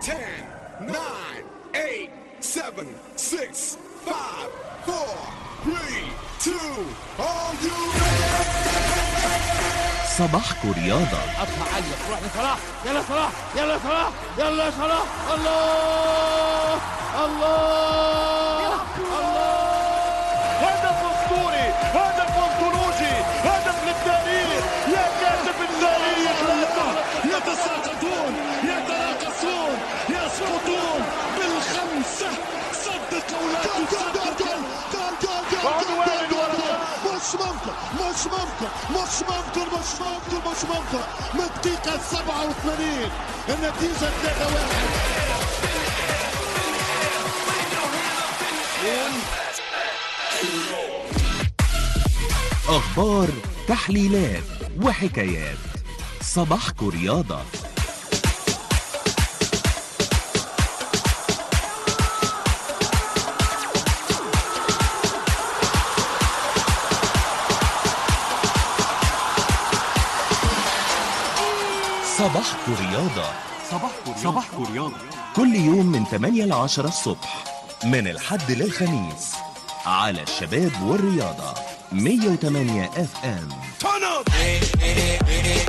10, 9, 8, 7, 6, 5, 4, 3, 2, are you صباحكم رياضة اطلع علق روح لصلاح يلا صلاح يلا صلاح يلا صلاح الله الله الله هدف اسطوري هدف انطولوجي هدف للتاريخ يا كاتب التاريخ لا تغلط يتساقطون يتراقصون يسقطون بالخمسة صدق ولا تصدق وعنوان ورا مش ممكن مش ممكن مش ممكن مش ممكن مش ممكن من الدقيقة 87 النتيجة 3 واحد أخبار تحليلات وحكايات صباحكم رياضة صباحكم رياضة صباحكم رياضة كل يوم من 8 ل 10 الصبح من الحد للخميس على الشباب والرياضة 108 اف ام Turn up!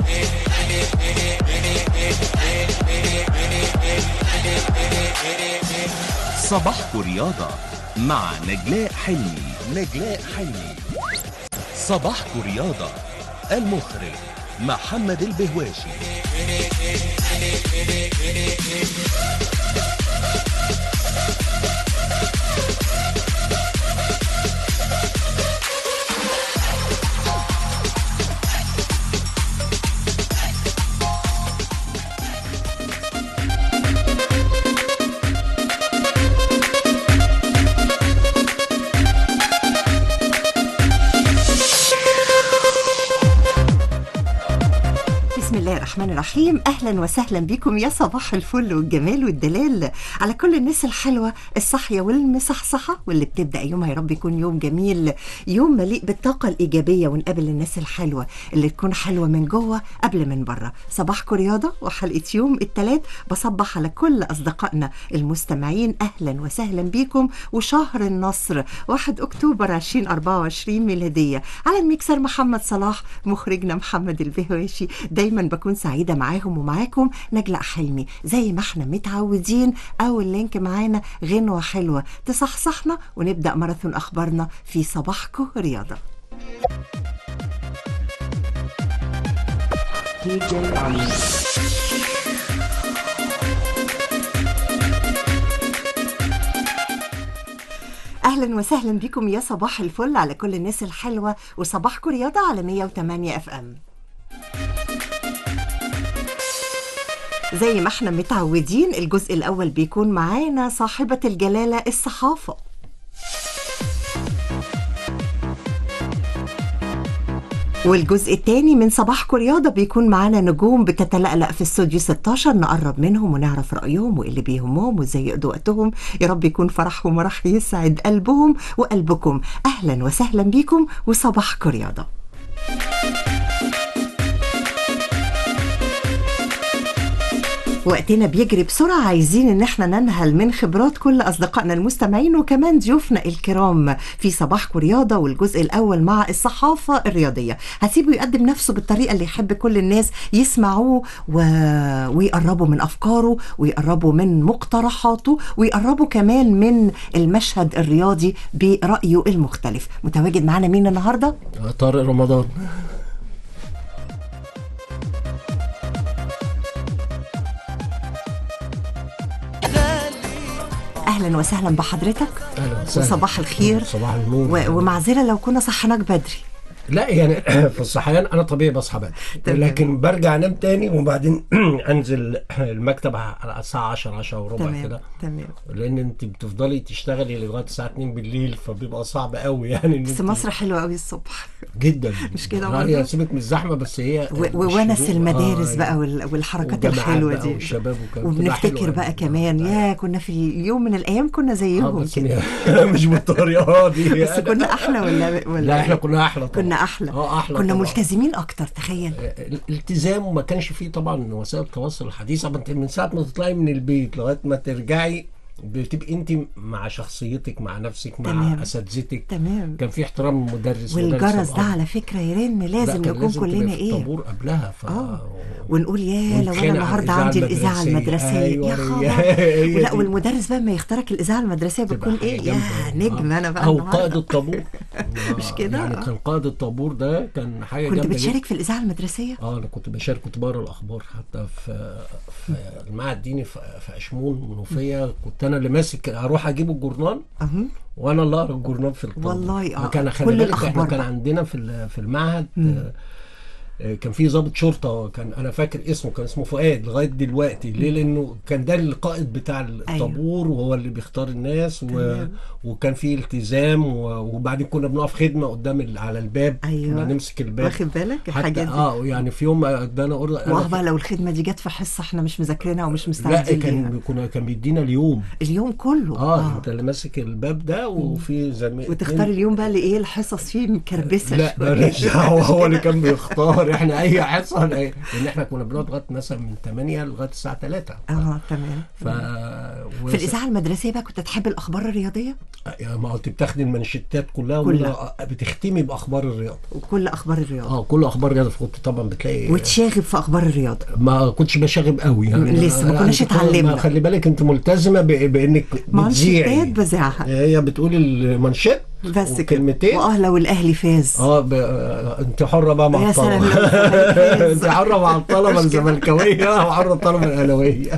صباحكم رياضة مع نجلاء حلمي نجلاء حلمي صباحكم رياضة المخرج محمد البهواشي بسم الله الرحمن الرحيم اهلا وسهلا بكم يا صباح الفل والجمال والدلال على كل الناس الحلوه الصاحيه والمصحصحه واللي بتبدا يومها يا رب يكون يوم جميل يوم مليء بالطاقه الايجابيه ونقابل الناس الحلوه اللي تكون حلوه من جوه قبل من بره صباحكم رياضه وحلقه يوم الثلاث بصبح على كل اصدقائنا المستمعين اهلا وسهلا بكم وشهر النصر 1 اكتوبر 2024 ميلاديه على الميكسر محمد صلاح مخرجنا محمد البهواشي دايما بكون سعيده معاهم ومعاكم نجلاء حلمي زي ما احنا متعودين اول لينك معانا غنوه حلوه تصحصحنا ونبدا ماراثون اخبارنا في صباحكم رياضه اهلا وسهلا بكم يا صباح الفل على كل الناس الحلوه وصباحكم رياضه على 108 اف ام زي ما احنا متعودين الجزء الاول بيكون معانا صاحبه الجلاله الصحافه والجزء الثاني من صباحكم رياضه بيكون معانا نجوم بتتلألأ في استوديو 16 نقرب منهم ونعرف رأيهم وايه اللي بيهمهم وازاي يقضوا وقتهم يا رب يكون فرح ومرح يسعد قلبهم وقلبكم اهلا وسهلا بيكم وصباحكم رياضه وقتنا بيجري بسرعة عايزين ان احنا ننهل من خبرات كل اصدقائنا المستمعين وكمان ضيوفنا الكرام في صباحكم رياضة والجزء الاول مع الصحافة الرياضية هسيبه يقدم نفسه بالطريقة اللي يحب كل الناس يسمعوه و... ويقربوا من افكاره ويقربوا من مقترحاته ويقربوا كمان من المشهد الرياضي برأيه المختلف متواجد معانا مين النهاردة؟ طارق رمضان اهلا وسهلا بحضرتك اهلا وسهلا وصباح الخير صباح النور و... ومعذرة لو كنا صحناك بدري لا يعني في الصحيان انا طبيعي بصحى بدري تمام. لكن برجع انام تاني وبعدين انزل المكتب على الساعه 10 10 وربع تمام كده تمام لان انت بتفضلي تشتغلي لغايه الساعه 2 بالليل فبيبقى صعب قوي يعني إن بس أنت- مصر حلوة قوي الصبح جدا مش كده لا، برضه؟ هي سيبك من الزحمه بس هي و- وونس الشروق- المدارس آه، بقى وال- والحركات والجامعات الحلوة بقى دي والشباب وكده بتبقى وبنفتكر حلوة بقى يعني. كمان يا كنا في يوم من الايام كنا اه زيهم بس كده مش بالطريقه دي بس كنا احلى ولا ولا لا احنا كنا احلى طبعا كنا كنا احلى اه احلى كنا طبعاً. ملتزمين اكتر تخيل الالتزام وما كانش فيه طبعا وسائل التواصل الحديثه ما انت من ساعه ما تطلعي من البيت لغايه ما ترجعي بتبقي انت مع شخصيتك مع نفسك مع تمام. اساتذتك تمام كان في احترام المدرس والجرس مدرس ده الأرض. على فكره يرن لا، لازم كان نكون لازم تبقى كلنا في ايه الطابور قبلها ف اه ونقول يا لو انا ونتخانق على النهارده الإذاعة عندي الاذاعه المدرسية. المدرسيه أيوة، يا هي- خبر هي ولا دي. والمدرس بقى ما يختارك الاذاعه المدرسيه تبقى بتكون حاجة ايه يا جامدة. نجم آه. انا بقى او النهاردة. قائد الطابور مش آه، كده؟ يعني آه. كان قائد الطابور ده كان حاجه كنت جامده جدا. بتشارك في الاذاعه المدرسيه اه انا كنت بشارك كنت بقرا الاخبار حتى في في المعهد الديني في في اشمون منوفيه كنت انا اللي ماسك اروح اجيب الجورنال اهو وانا اللي اقرا الجورنال في الطابور والله، آه. كان خلي كل بالك الأخبار احنا كان بقى. عندنا في ال- في المعهد آه، آه، كان في ضابط شرطه كان انا فاكر اسمه كان اسمه فؤاد لغايه دلوقتي ليه لانه كان ده القائد بتاع الطابور وهو اللي بيختار الناس و... تمام. وكان في التزام و... وبعدين كنا بنقف خدمه قدام ال... على الباب أيوة. كنا نمسك الباب واخد بالك حتى الحاجات دي اه يعني في يوم ادانا اوردر أنا واه في- بقى لو الخدمه دي جت في حصه احنا مش مذاكرينها ومش لا مستعدين ليها كان كنا كان بيدينا اليوم اليوم كله اه, انت اللي ماسك الباب ده وفي زميل وتختار اليوم بقى اللي ايه الحصص فيه مكربسه لا شوية. مالناش دعوه هو اللي كان بيختار احنا اي حصه لان احنا كنا بنقعد لغايه مثلا من 8 لغايه الساعه 3 اه تمام ف و- في الاذاعه المدرسيه بقى كنت تحب الاخبار الرياضيه يعني ما انت بتاخدي المانشيتات كلها, كلها. كلها. بتختمي باخبار الرياضه وكل اخبار الرياضه اه كل اخبار الرياضه كنت طبعا بتلاقي وتشاغب في اخبار الرياضه ما كنتش بشاغب قوي يعني لسه ما أنا- كناش أنت كمان- اتعلمنا. ما خلي بالك انت ملتزمه ب- بانك مانشيتات بتذيعي بذاعها هي بتقولي المانشيت بس كده وكلمتين واه لو الاهلي فاز اه ب... آه، انت حره بقى مع يا سلام الطلبه لو الزمالك فاز. انت حره مع الطلبه مش كده. الزملكاويه وحره الطلبه الاهلاويه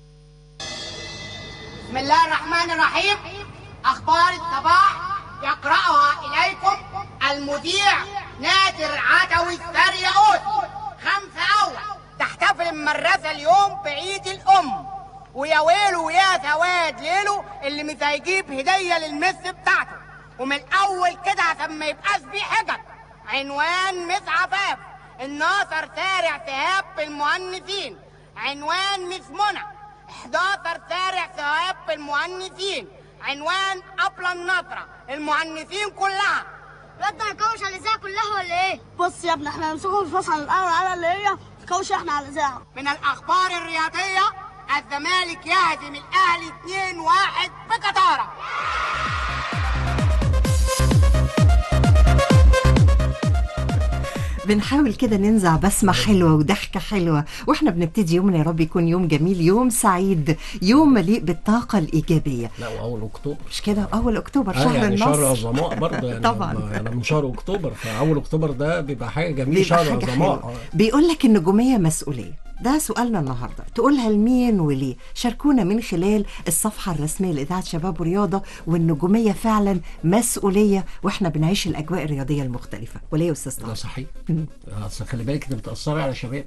بسم الله الرحمن الرحيم أخبار الصباح يقرأها إليكم المذيع نادر عدوي السرياوت خمسة أول تحتفل المدرسة اليوم بعيد الأم ويا ويله ويا سواد ليله اللي مش هيجيب هدية للمس بتاعته ومن الأول كده عشان ما يبقاش فيه حجج عنوان مس عفاف الناصر سارع سهاب بالمؤنثين عنوان مس منى 11 شارع ثواب المؤنثين عنوان أبلة النصرة المؤنثين كلها بدنا نكوش على الاذاعه كلها ولا ايه؟ بص يا ابني احنا هنمسكهم في فصل الاول على اللي هي كوش احنا على الاذاعه من الأخبار الرياضية الزمالك يهزم الأهلي 2-1 بكتارة بنحاول كده ننزع بسمة حلوة وضحكة حلوة واحنا بنبتدي يومنا يا رب يكون يوم جميل يوم سعيد يوم مليء بالطاقة الإيجابية لا واول اكتوبر مش كده أول أكتوبر اه شهر يعني شهر النصر عظماء برضه يعني طبعاً. ما- يعني من شهر اكتوبر فاول اكتوبر ده بيبقى حاجه جميله بيبقى شهر حاجة عظماء حلوة آه. بيقول لك النجومية مسؤولية ده سؤالنا النهاردة تقولها لمين وليه شاركونا من خلال الصفحة الرسمية لإذاعة شباب ورياضة والنجومية فعلا مسؤولية وإحنا بنعيش الأجواء الرياضية المختلفة وليه يا أستاذ ده طه؟ صحيح اصل خلي بالك انت بتاثري على شباب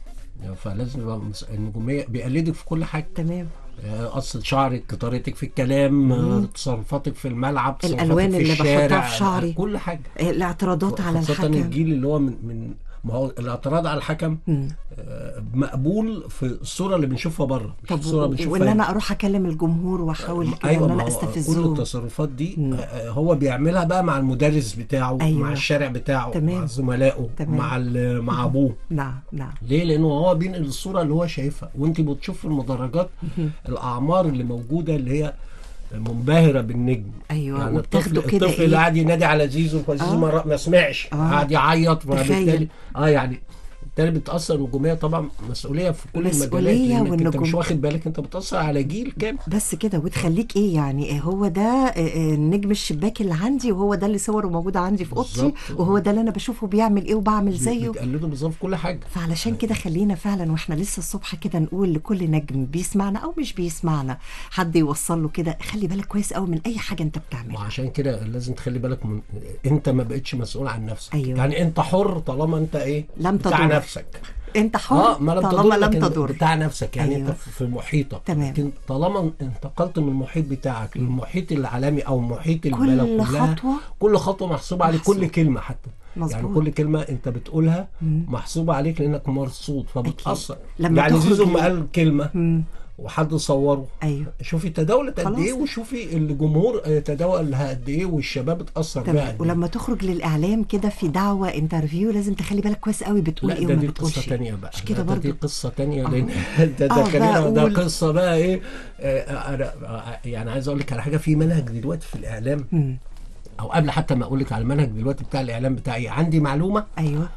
فلازم يبقى مس- النجوميه بيقلدك في كل حاجه تمام آه، قصة شعرك طريقتك في الكلام آه، تصرفاتك في الملعب تصرفاتك الألوان في اللي الشارع بحطها في شعري. آه، كل حاجة الاعتراضات على خاصة الحكم الجيل اللي هو من من ما هو الاعتراض على الحكم مم. آه، مقبول في الصورة اللي بنشوفها بره مش طب الصورة اللي و- بنشوفها وان هنا. انا اروح اكلم الجمهور واحاول كده ايوه ان ما انا هو كل استفزهم التصرفات دي مم. آه، آه، هو بيعملها بقى مع المدرس بتاعه أيوة. مع الشارع بتاعه تمام. مع زملائه تمام. مع ال- مع ابوه نعم نعم ليه؟ لانه هو بينقل الصوره اللي هو شايفها وانت بتشوف في المدرجات الاعمار اللي موجوده اللي هي منبهره بالنجم أيوة، يعني الطفل وبتاخده كده الطفل إيه؟ اللي قاعد ينادي على زيزو فزيزو آه. ما, ما سمعش آه. قاعد يعيط تخيل. فبالتالي اه يعني بالتالي بتاثر النجوميه طبعا مسؤوليه في كل المجالات مسؤولية لانك انت والنجوم- مش واخد بالك انت بتاثر على جيل كامل بس كده وتخليك ايه يعني هو ده آه، آه، النجم الشباك اللي عندي وهو ده اللي صوره موجوده عندي في اوضتي بالظبط. وهو ده اللي انا بشوفه بيعمل ايه وبعمل زيه بتقلده بالظبط في كل حاجه فعلشان كده خلينا فعلا واحنا لسه الصبح كده نقول لكل نجم بيسمعنا او مش بيسمعنا حد يوصل له كده خلي بالك كويس قوي من اي حاجه انت بتعملها وعشان كده لازم تخلي بالك من انت ما بقتش مسؤول عن نفسك أيوة. يعني انت حر طالما انت ايه لم بتاع تضر. نفسك انت حر اه ما لم طالما تضر لم لكن تضر بتاع نفسك يعني أيوة. انت في في محيطك تمام. لكن طالما انتقلت من المحيط بتاعك للمحيط العالمي او محيط كل البلد كلها خطوة كل خطوه محسوبه عليك محسوب. كل كلمه حتى مظبوط. يعني كل كلمه انت بتقولها محسوبه عليك لانك مرصود فبتاثر لما يعني تخرج زيزو ال- ما قال كلمه مم. وحد صوره ايوه شوفي تداولت قد خلاص. ايه وشوفي الجمهور آه، تداولها قد ايه والشباب اتاثر بيها تمام قد ايه ولما تخرج للاعلام كده في دعوه انترفيو لازم تخلي بالك كويس قوي بتقول لا ايه ده وما دي بتقولش قصه تانية بقى مش كده لا، ده دي برضه قصه تانية آه. لان ده آه، ده خلينا ده بقول. قصه بقى ايه آه، انا آه، يعني عايز اقول لك على حاجه في منهج دلوقتي في الاعلام مم. او قبل حتى ما اقول لك على المنهج دلوقتي بتاع الاعلام بتاعي عندي معلومه ايوه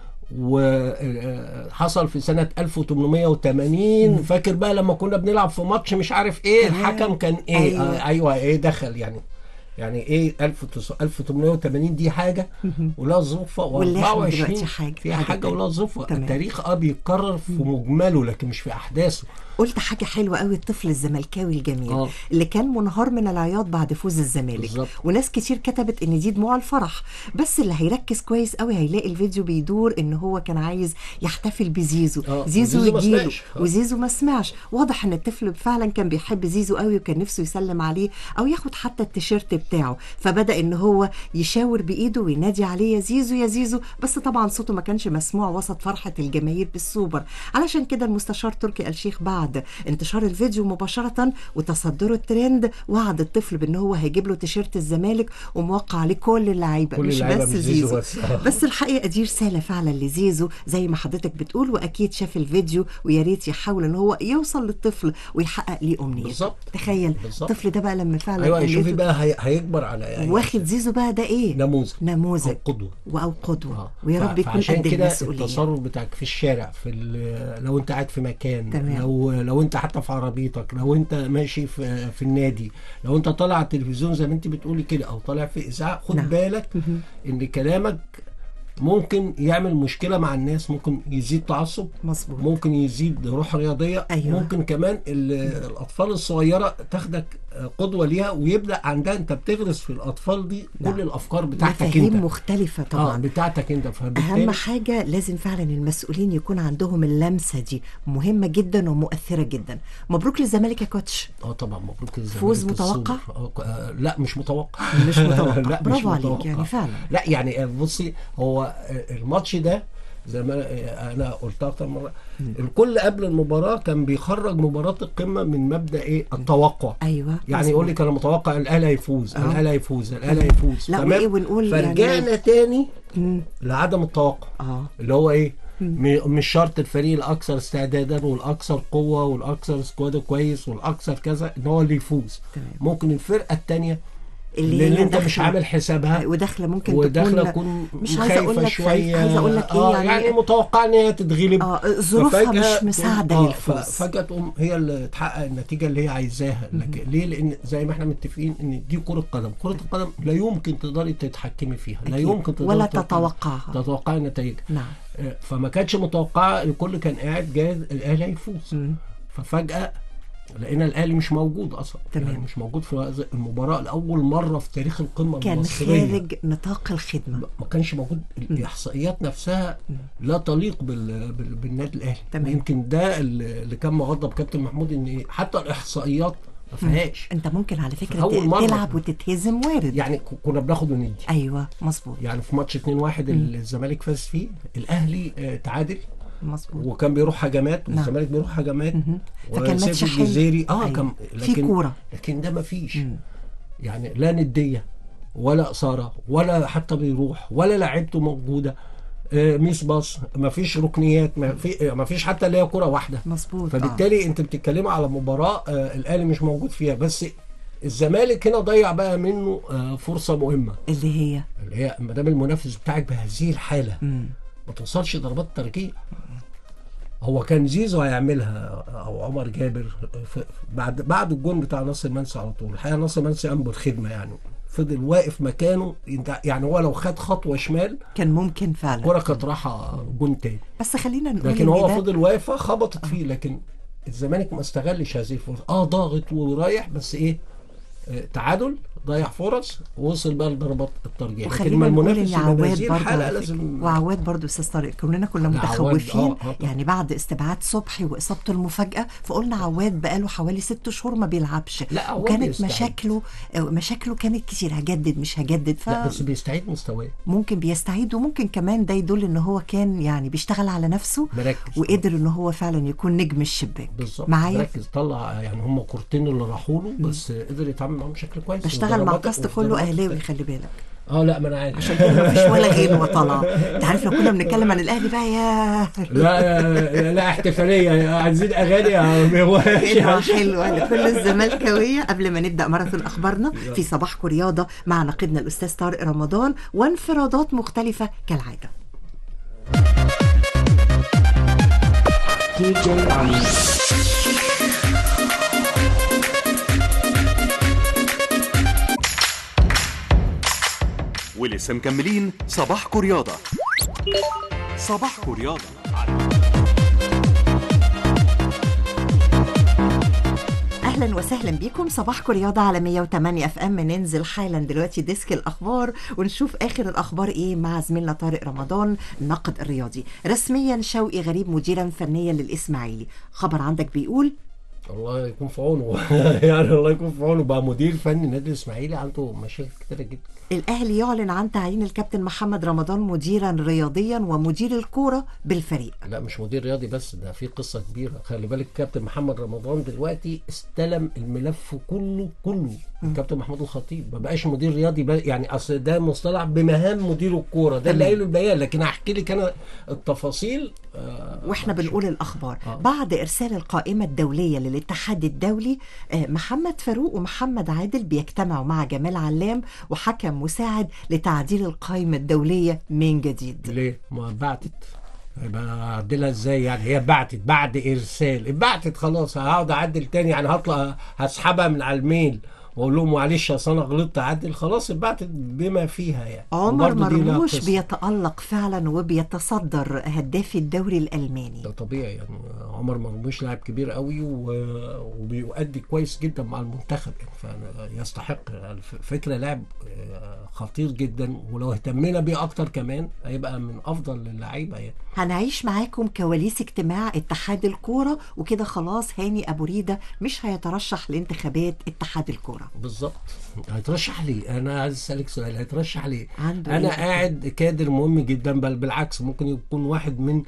وحصل في سنة 1880 فاكر بقى لما كنا بنلعب في ماتش مش عارف ايه تمام. الحكم كان ايه أيوة. ايوه, ايوه ايه دخل يعني يعني ايه 1880 دي حاجه ولها ظروفها واللي احنا و24 دلوقتي حاجة- فيها حاجة حاجه تانية. ولها ظروفها تمام. التاريخ اه بيتكرر في مجمله لكن مش في احداثه قلت حاجه حلوه قوي الطفل الزملكاوي الجميل آه. اللي كان منهار من العياط بعد فوز الزمالك بالظبط. وناس كتير كتبت ان دي دموع الفرح بس اللي هيركز كويس قوي هيلاقي الفيديو بيدور ان هو كان عايز يحتفل بزيزو آه، زيزو وزيزو ما يجيله سمعش. آه. وزيزو ما سمعش واضح ان الطفل فعلا كان بيحب زيزو قوي وكان نفسه يسلم عليه او ياخد حتى التيشيرت بتاعه فبدا ان هو يشاور بايده وينادي عليه يا زيزو يا زيزو بس طبعا صوته ما كانش مسموع وسط فرحه الجماهير بالسوبر علشان كده المستشار تركي آل الشيخ بعد انتشار الفيديو مباشره وتصدره الترند وعد الطفل بان هو هيجيب له تيشيرت الزمالك وموقع عليه كل اللعيبه كل مش اللعيبة بس مش زيزو زيزو بس. آه. بس الحقيقه دي رساله فعلا لزيزو زي ما حضرتك بتقول واكيد شاف الفيديو ويا ريت يحاول ان هو يوصل للطفل ويحقق ليه امنيته بالظبط. تخيل بالظبط. الطفل ده بقى لما فعلا ايوه شوفي أمنيته- بقى هي... هيكبر على يعني واخد زيزو بقى ده ايه نموذج نموذج أو قدوه او قدوه آه. ويا ف- رب يكون فعشان قد كده المسؤوليه التصرف بتاعك في الشارع في ال- لو انت قاعد في مكان تمام. لو لو انت حتى في عربيتك لو انت ماشي في في النادي لو انت طالع على التلفزيون زي ما انت بتقولي كده او طالع في اذاعه خد نعم. بالك ان كلامك ممكن يعمل مشكله مع الناس ممكن يزيد تعصب مظبوط ممكن يزيد روح رياضيه أيوة. ممكن كمان ال- الاطفال الصغيره تاخدك قدوه ليها ويبدا عندها انت بتغرس في الاطفال دي نعم. كل الافكار بتاعتك مفاهيم انت مختلفه اه طبعا بتاعتك انت فبالتالي اهم حاجه لازم فعلا المسؤولين يكون عندهم اللمسه دي مهمه جدا ومؤثره جدا مبروك للزمالك يا كوتش اه طبعا مبروك الزمالك فوز متوقع؟ السوبر. آه آه، لا مش متوقع مش متوقع لا برافو مش عليك متوقع. يعني فعلا لا يعني آه، بصي هو آه، الماتش ده زي ما آه، انا قلت اكتر مره الكل قبل المباراه كان بيخرج مباراه القمه من مبدا ايه التوقع ايوه يعني مظبوط. يقول لك انا متوقع الاهلي هيفوز آه. الاهلي هيفوز الاهلي هيفوز لا، تمام؟ وإيه ونقول يعني- فرجعنا تاني مم. لعدم التوقع اه اللي هو ايه م- مش شرط الفريق الاكثر استعدادا والاكثر قوه والاكثر سكواد كويس والاكثر كذا ان هو اللي يفوز تمام. ممكن الفرقه الثانيه اللي, اللي, هي انت مش داخلة- عامل حسابها وداخله ممكن وداخله تكون تكون مش عايزه اقول خايفه لك شويه عايزه اقول لك آه ايه يعني, يعني متوقع ان هي تتغلب اه ظروفها ففجأة مش تقوم- مساعده آه، للفوز ففجاه تقوم هي اللي تحقق النتيجه اللي هي عايزاها لكن ليه لان زي ما احنا متفقين ان دي كره قدم كره القدم لا يمكن تقدري تتحكمي فيها لا أكيد. يمكن تقدري ولا تتوقعي- تتوقعها. تتوقعي النتائج نعم آه، فما كانتش متوقعه الكل كان قاعد جاهز الاهلي هيفوز مم. ففجاه لقينا الاهلي مش موجود اصلا تمام. يعني مش موجود في هذه المباراه لاول مره في تاريخ القمه كان المصريه خارج نطاق الخدمه ما كانش موجود الاحصائيات نفسها لا تليق بال... بال... بالنادي الاهلي تمام. يمكن ده اللي اللي كان مغضب كابتن محمود ان حتى الاحصائيات ما فيهاش انت ممكن على فكره أول ت- مرة. تلعب وتتهزم وارد يعني ك- كنا بناخد وندي ايوه مظبوط يعني في ماتش 2-1 اللي الزمالك فاز فيه الاهلي آه، تعادل مظبوط وكان بيروح هجمات نعم. والزمالك بيروح هجمات مهم. فكان وسيف ماتش حلو. الجزيري اه أيوة. كان في لكن كورة. لكن ده ما فيش يعني لا نديه ولا اثاره ولا حتى بيروح ولا لعيبته موجوده آه، ميس باص ما فيش ركنيات ما في ما فيش حتى اللي هي كره واحده مظبوط آه. فبالتالي انت بتتكلمي على مباراه آه، الاهلي مش موجود فيها بس الزمالك هنا ضيع بقى منه آه، فرصه مهمه اللي هي اللي هي ما دام المنافس بتاعك بهذه الحاله مم. ما توصلش ضربات ترجيح هو كان زيزو هيعملها او عمر جابر ف- بعد بعد الجون بتاع ناصر منسي على طول الحقيقه ناصر منسي قام بالخدمه يعني فضل واقف مكانه انت يعني هو لو خد خطوه شمال كان ممكن فعلا الكره كانت رايحه جون تاني بس خلينا نقول لكن إن هو ده- فضل واقفه خبطت فيه لكن الزمالك ما استغلش هذه الفرصه اه ضاغط ورايح بس ايه آه، تعادل ضيع فرص وصل بقى لضربات الترجيح لكن وخلينا ما نقول ان المنافس يبقى عواد نازل برضه حلقه على فكرة. لازم وعواد برضه استاذ طارق كلنا كنا عواد، متخوفين آه، آه. يعني بعد استبعاد صبحي واصابته المفاجاه فقلنا عواد بقاله حوالي ست شهور ما بيلعبش لا، عواد وكانت بيستعد. مشاكله آه، مشاكله كانت كتير هجدد مش هجدد لا بس بيستعيد مستواه فممكن بيستعيد وممكن كمان ده يدل ان هو كان يعني بيشتغل على نفسه مركز وقدر ان هو فعلا يكون نجم الشباك بالظبط معايا مركز طلع يعني هم كورتين اللي راحوا له بس قدر يتعامل معاهم بشكل كويس بشتغل مع وضربات- كاست كله وضربات اهلاوي خلي بالك اه لا ما انا عارف عشان كده مفيش ولا غيره طالعه انت عارف لو كنا بنتكلم عن الاهلي بقى يا لا لا احتفاليه عايزين اغاني كلمة حلوة لكل الزملكاوية قبل ما نبدأ ماراثون أخبارنا في صباحكم رياضة مع نقيدنا الأستاذ طارق رمضان وانفرادات مختلفة كالعادة ولسه مكملين صباحكم رياضة صباحكم رياضة أهلا وسهلا بيكم صباحكم رياضة على 108 اف ام ننزل حالا دلوقتي ديسك الأخبار ونشوف آخر الأخبار إيه مع زميلنا طارق رمضان الناقد الرياضي رسميا شوقي غريب مديرا فنيا للإسماعيلي خبر عندك بيقول الله يكون في عونه يعني الله يكون في عونه بقى مدير فني النادي الاسماعيلي عنده مشاكل كتيره جدا الأهلي يعلن عن تعيين الكابتن محمد رمضان مديرا رياضيا ومدير الكورة بالفريق لا مش مدير رياضي بس ده في قصه كبيره خلي بالك كابتن محمد رمضان دلوقتي استلم الملف كله كله الكابتن محمود الخطيب ما بقاش مدير رياضي بقى يعني اصل ده مصطلح بمهام مدير الكوره ده اللي تمام. قايله البيان لكن هحكي لك انا التفاصيل آه واحنا بنقول الاخبار آه. بعد ارسال القائمه الدوليه للاتحاد الدولي آه، محمد فاروق ومحمد عادل بيجتمعوا مع جمال علام وحكم مساعد لتعديل القائمه الدوليه من جديد ليه؟ ما بعتت هيبقى اعدلها ازاي يعني هي بعتت بعد ارسال بعتت خلاص هقعد اعدل تاني يعني هطلع هسحبها من على الميل واقول لهم معلش اصل انا غلطت اعدل خلاص اتبعتت بما فيها يعني عمر وبرضه دي لها مرموش قصة. بيتالق فعلا وبيتصدر هداف الدوري الالماني ده طبيعي يعني عمر مرموش لاعب كبير قوي و- وبيؤدي كويس جدا مع المنتخب يعني فيستحق الف- فكره لاعب آه، خطير جدا ولو اهتمينا بيه اكتر كمان هيبقى من افضل اللعيبه يعني هنعيش معاكم كواليس اجتماع اتحاد الكوره وكده خلاص هاني ابو ريده مش هيترشح لانتخابات اتحاد الكوره بالظبط هيترشح ليه انا عايز اسالك سؤال هيترشح ليه عنده انا إيه؟ قاعد كادر مهم جدا بل بالعكس ممكن يكون واحد من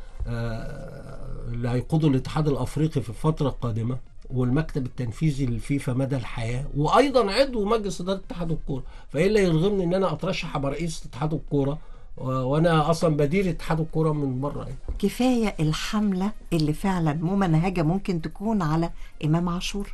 آه، اللي هيقودوا الاتحاد الافريقي في الفتره القادمه والمكتب التنفيذي للفيفا مدى الحياه وايضا عضو مجلس اداره اتحاد الكوره فايه اللي يرغمني ان انا اترشح ابقى رئيس اتحاد الكوره و- وانا اصلا بدير اتحاد الكوره من بره يعني. كفايه الحمله اللي فعلا ممنهجه ممكن تكون على امام عاشور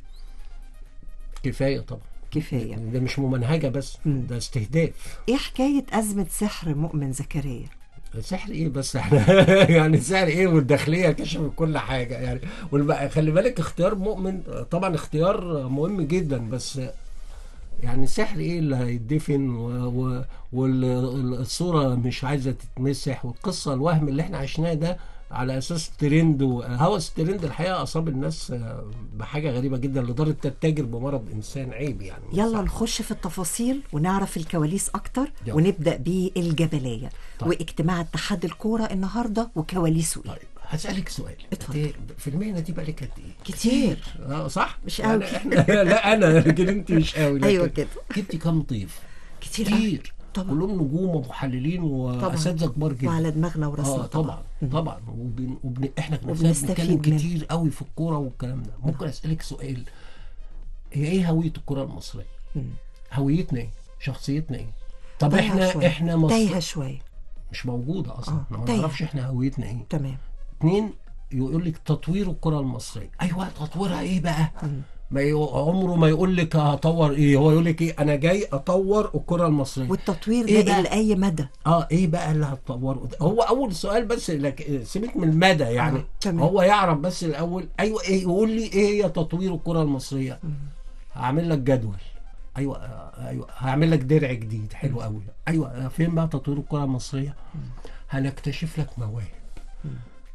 كفايه طبعا كفايه ده مش ممنهجه بس ده استهداف ايه حكايه ازمه سحر مؤمن زكريا سحر ايه بس احنا يعني سحر ايه والداخليه كشفت كل حاجه يعني والبقى خلي بالك اختيار مؤمن طبعا اختيار مهم جدا بس يعني سحر ايه اللي هيدفن و... و... والصوره مش عايزه تتمسح والقصه الوهم اللي احنا عشناه ده على اساس ترند وهوس الترند الحقيقه اصاب الناس بحاجه غريبه جدا لدرجه تتاجر بمرض انسان عيب يعني يلا نخش في التفاصيل ونعرف الكواليس اكتر يلا. ونبدا بالجبليه طيب. واجتماع اتحاد الكوره النهارده وكواليسه ايه طيب هسألك سؤال اتفضل. إنت في المهنة دي بقالك قد ايه؟ كتير. اه صح؟ مش يعني قوي. احنا لا انا لكن انت مش قوي لكن أيوة كده. جبتي كام ضيف؟ كتير قوي. كتير طبعا. كلهم نجوم ومحللين واساتذه كبار جدا وعلى دماغنا وراسنا اه طبعا طبعا وبن... وبن... احنا نفسنا وبنستفيد بنتكلم منه. كتير قوي في الكوره والكلام ده ممكن اسالك سؤال هي ايه هويه الكره المصريه؟ هويتنا ايه؟ شخصيتنا ايه؟ طب تايهة احنا شوية. احنا مصر تايهه شويه مش موجوده اصلا آه، احنا ما تايهة. نعرفش احنا هويتنا ايه تمام اتنين يقول لك تطوير الكره المصريه ايوه تطويرها ايه بقى ما ي... عمره ما يقول لك هطور ايه هو يقول لك ايه انا جاي اطور الكره المصريه والتطوير إيه ده بقى؟ لاي مدى اه ايه بقى اللي هتطوره ده؟ هو اول سؤال بس لك سيبك من المدى يعني آه، تمام. هو يعرف بس الاول ايوه ايه يقول لي ايه هي تطوير الكره المصريه هعمل لك جدول ايوه آه، ايوه هعمل لك درع جديد حلو قوي ايوه آه، فين بقى تطوير الكره المصريه هنكتشف لك مواهب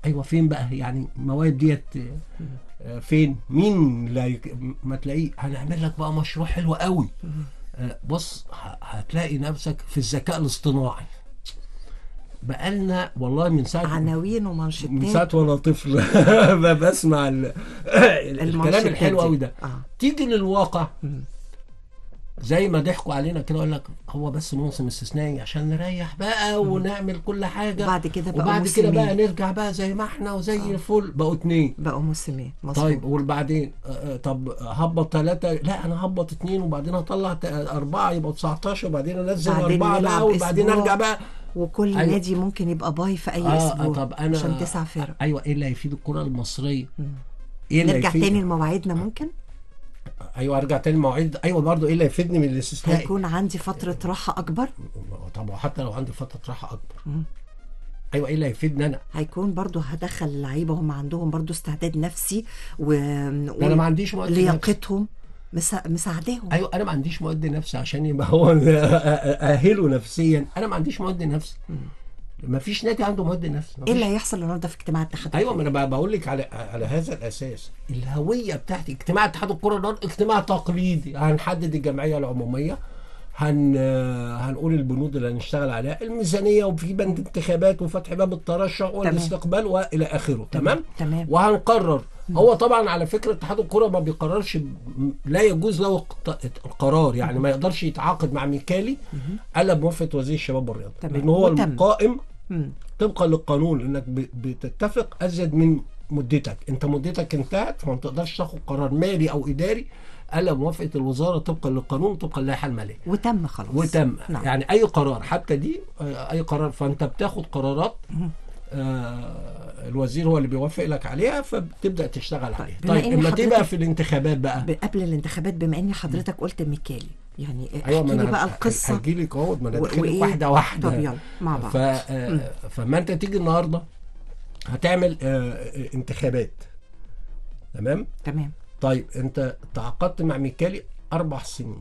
ايوه فين بقى يعني المواد ديت آه، فين مين لا يك... ما تلاقيه هنعمل لك بقى مشروع حلو قوي آه، بص ه- هتلاقي نفسك في الذكاء الاصطناعي بقالنا والله من ساعه عناوين من ومانشيتات ساعه وانا طفل ب- بسمع ال... الكلام المانشيتات الحلو دي. قوي ده آه. تيجي للواقع زي ما ضحكوا علينا كده يقول لك هو بس موسم استثنائي عشان نريح بقى ونعمل كل حاجه وبعد كده بقوا وبعد كده بقى موسمين. نرجع بقى زي ما احنا وزي الفل بقوا اتنين بقوا موسمين مظبوط طيب وبعدين آه، آه، طب هبط ثلاثة لا انا هبط اتنين وبعدين هطلع ت- اربعة يبقى 19 وبعدين انزل بعدين اربعة نلعب بقى وبعدين أسبوع. ارجع بقى وكل أيوة. نادي ممكن يبقى باي في اي اه آه، اسبوع طب انا عشان تسع فرق ايوه ايه اللي هيفيد الكرة المصرية؟ ايه اللي نرجع هيفيد تاني لمواعيدنا ممكن ايوه ارجع تاني المواعيد ايوه برضو ايه اللي هيفيدني من الاستثناء؟ هيكون عندي فترة راحة أكبر طب وحتى لو عندي فترة راحة اكبر ايوه ايه اللي هيفيدني انا؟ هيكون برضو هدخل اللعيبة هم عندهم برضو استعداد نفسي و... انا ما عنديش مؤدي نفسي. لياقتهم مسا... مساعداهم ايوه انا ما عنديش مؤدي نفسي عشان يبقى هو اهله نفسيا انا ما عنديش مؤدي نفسي ما فيش نادي عنده مؤدي نفسي ما ايه فيش. اللي هيحصل النهارده في اجتماع الاتحاد ايوه ما انا ب- بقول لك على على هذا الاساس الهويه بتاعتي اجتماع اتحاد الكره ده اجتماع تقليدي هنحدد الجمعيه العموميه هن هنقول البنود اللي هنشتغل عليها الميزانيه وفي بند انتخابات وفتح باب الترشح والاستقبال والى اخره تمام تمام. وهنقرر هو طبعا على فكره اتحاد الكره ما بيقررش ب- لا يجوز له الق- القرار يعني ما يقدرش يتعاقد مع ميكالي الا بموافقه وزير الشباب والرياضه تمام. لان هو وتم. القائم مم. طبقا للقانون انك ب- بتتفق ازيد من مدتك انت مدتك انتهت فما تقدرش تاخد قرار مالي او اداري الا بموافقه الوزاره طبقا للقانون وطبقا للائحه الماليه وتم خلاص وتم نعم. يعني اي قرار حتى دي آه، اي قرار فانت بتاخد قرارات آه الوزير هو اللي بيوافق لك عليها فبتبدا تشتغل عليها بما طيب إن اما تبقى حضرتك- في الانتخابات بقى ب- قبل الانتخابات بما اني حضرتك قلت ميكالي يعني ايوه احكي ما لي انا بقى القصه هجي لك اهو ما انا و- ادخلك وإيه؟ واحده واحده طب يلا مع بعض ف... آه، فما انت تيجي النهارده هتعمل آه، آه، انتخابات تمام تمام طيب انت تعاقدت مع ميكالي اربع سنين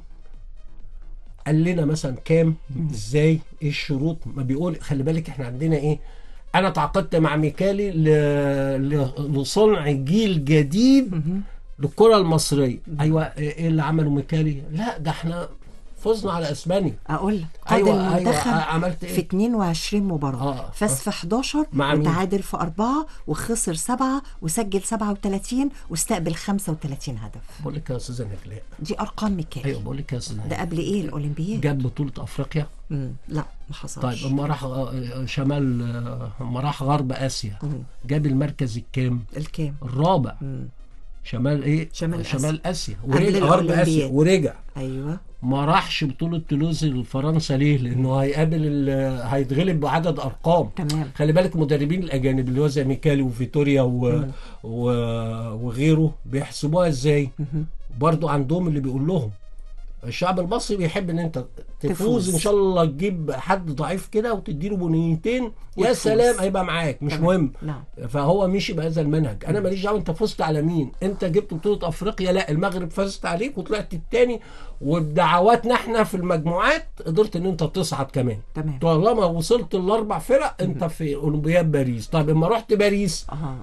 قال لنا مثلا كام ازاي ايه الشروط ما بيقول خلي بالك احنا عندنا ايه انا تعاقدت مع ميكالي ل... ل... لصنع جيل جديد للكره المصريه ايوه ايه اللي عمله ميكالي لا ده احنا فزنا على اسبانيا اقول لك قاد ايوه المنتخب ايوه عملت في ايه 22 مباراة آه. فاز في 11 مع مين؟ وتعادل في أربعة وخسر سبعة وسجل 37 واستقبل 35 هدف بقول لك يا استاذه نجلاء دي أرقام ميكالي ايوه بقول لك يا استاذه ده نجلاء قبل إيه الأولمبياد جاب بطوله افريقيا مم. لا ما حصلش طيب اما راح آه، شمال آه، اما راح غرب اسيا جاب المركز الكام الكام الرابع مم. شمال ايه شمال شمال اسيا قبل ورجع غرب اسيا الأولمبياد. ورجع أيوه ما راحش بطولة تولوز لفرنسا ليه؟ لأنه هيقابل ال- هيتغلب بعدد أرقام تمام. خلي بالك المدربين الأجانب اللي هو زي ميكالي وفيتوريا و... و... وغيره بيحسبوها إزاي؟ برضو عندهم اللي بيقول لهم الشعب المصري بيحب ان انت تفوز, تفوز. ان شاء الله تجيب حد ضعيف كده وتديله بنيتين يا وتفوز. سلام هيبقى معاك مش تمام. مهم نعم. فهو مشي بهذا المنهج انا ماليش دعوه انت فزت على مين انت جبت بطوله افريقيا لا المغرب فزت عليك وطلعت الثاني وبدعواتنا احنا في المجموعات قدرت ان انت تصعد كمان تمام. طالما وصلت الاربع فرق انت في اولمبياد باريس طيب اما رحت باريس اه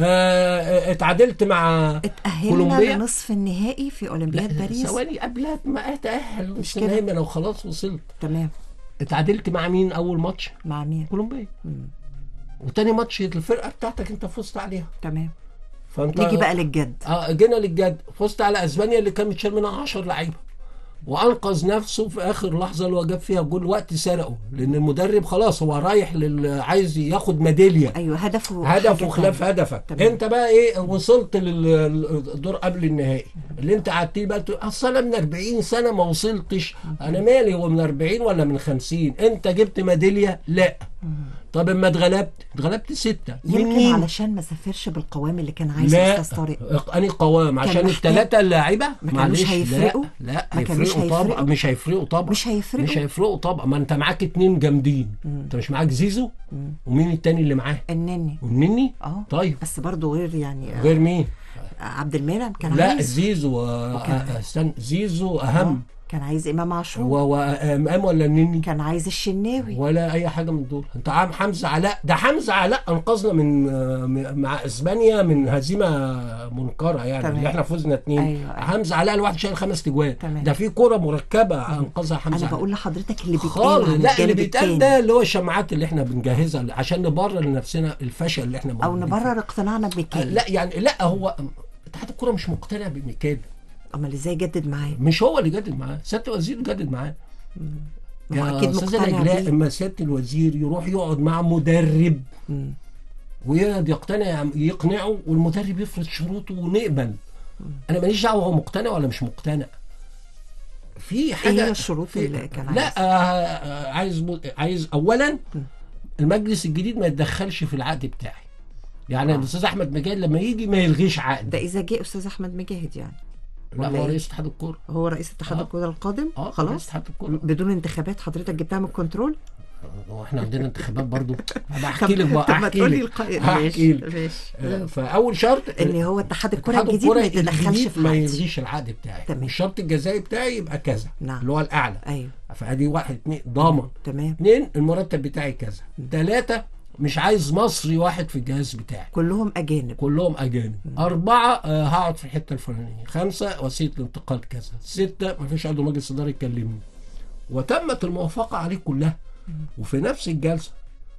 آه اتعادلت مع اتأهلنا كولومبيا لنصف النهائي في أولمبياد باريس ثواني قبلها ما اتاهل مش كده. النهائي ما انا خلاص وصلت تمام اتعادلت مع مين اول ماتش مع مين كولومبيا وتاني ماتش الفرقه بتاعتك انت فزت عليها تمام فانت نيجي بقى للجد اه جينا للجد فزت على اسبانيا اللي كان متشال منها 10 لعيبه وانقذ نفسه في اخر لحظه اللي هو جاب فيها جول وقت سرقه لان المدرب خلاص هو رايح لل عايز ياخد ميداليه ايوه هدفه هدفه حاجة خلاف تانية. هدفك تمام. انت بقى ايه وصلت للدور قبل النهائي اللي انت قعدت بقى تقول اصل انا من 40 سنه ما وصلتش انا مالي هو من 40 ولا من 50 انت جبت ميداليه لا طب اما اتغلبت اتغلبت سته من يمكن مين؟ علشان ما سافرش بالقوام اللي كان عايزه لا استاذ طارق اني قوام عشان محتاج- الثلاثه اللاعيبه ما كانوش معلش هيفرقوا؟ لا لا ما كانوش هيفرقوا طبعا هيفرقوا؟ مش هيفرقوا طبعا مش هيفرقوا؟ مش هيفرقوا طبعا ما انت معاك اتنين جامدين انت مش معاك زيزو ومين التاني اللي معاه النني والنني اه طيب بس برضه غير يعني غير مين عبد المنعم كان لا عايز زيزو آه، آه، استنى زيزو اهم كان عايز امام عاشور هو امام ولا النني كان عايز الشناوي ولا اي حاجه من دول انت عام حمزه علاء ده حمزه علاء انقذنا من من- مع اسبانيا من هزيمه منكره يعني تمام. اللي احنا فزنا اتنين أيوة، أيوة. حمزه علاء الواحد شايل خمس تجوان تمام. ده في كوره مركبه انقذها حمزه انا علاء. بقول لحضرتك اللي بيتقال خالص عن لا اللي الجانب بيتقال التاني. ده اللي هو الشماعات اللي احنا بنجهزها عشان نبرر لنفسنا الفشل اللي احنا او موجودين نبرر فيه. اقتناعنا آه، بميكالي لا يعني لا هو اتحاد الكوره مش مقتنع بميكالي امال ازاي جدد معاه مش هو اللي جدد معاه سياده الوزير جدد معاه ما هو يا اكيد استاذ مقتنع نجلاء بيه اما سياده الوزير يروح يقعد مع مدرب مم. ويقعد يقتنع يقنعه والمدرب يفرض شروطه ونقبل انا ماليش دعوه هو مقتنع ولا مش مقتنع في حاجه هي الشروط في اللي كان لا عايزها؟ آه آه، عايز عايز اولا المجلس الجديد ما يتدخلش في العقد بتاعي يعني الاستاذ احمد مجاد لما يجي ما يلغيش عقد ده اذا جه استاذ احمد مجاهد يعني لا ولا هو إيه؟ رئيس اتحاد الكوره هو رئيس اتحاد آه. الكوره القادم اه رئيس خلاص اتحاد الكوره بدون انتخابات حضرتك جبتها من الكنترول هو احنا عندنا انتخابات برضو بحكي لك بقى طب ما احكي تقولي لك القائد هحكي ماشي لك ماشي آه، فاول شرط ان هو اتحاد الكره اتحاد الجديد ما الكرة يتدخلش الجديد في ما حاجتي يلغيش العقد بتاعي تمام. والشرط الجزائي بتاعي يبقى كذا نعم. اللي هو الاعلى ايوه فادي واحد اتنين ضامن تمام اتنين المرتب بتاعي كذا ثلاثة مش عايز مصري واحد في الجهاز بتاعي كلهم اجانب كلهم اجانب أربعة آه، هقعد في الحتة الفلانية خمسة وسيلة الانتقال كذا ستة مفيش عضو مجلس إدارة يكلمني وتمت الموافقة عليه كلها وفي نفس الجلسة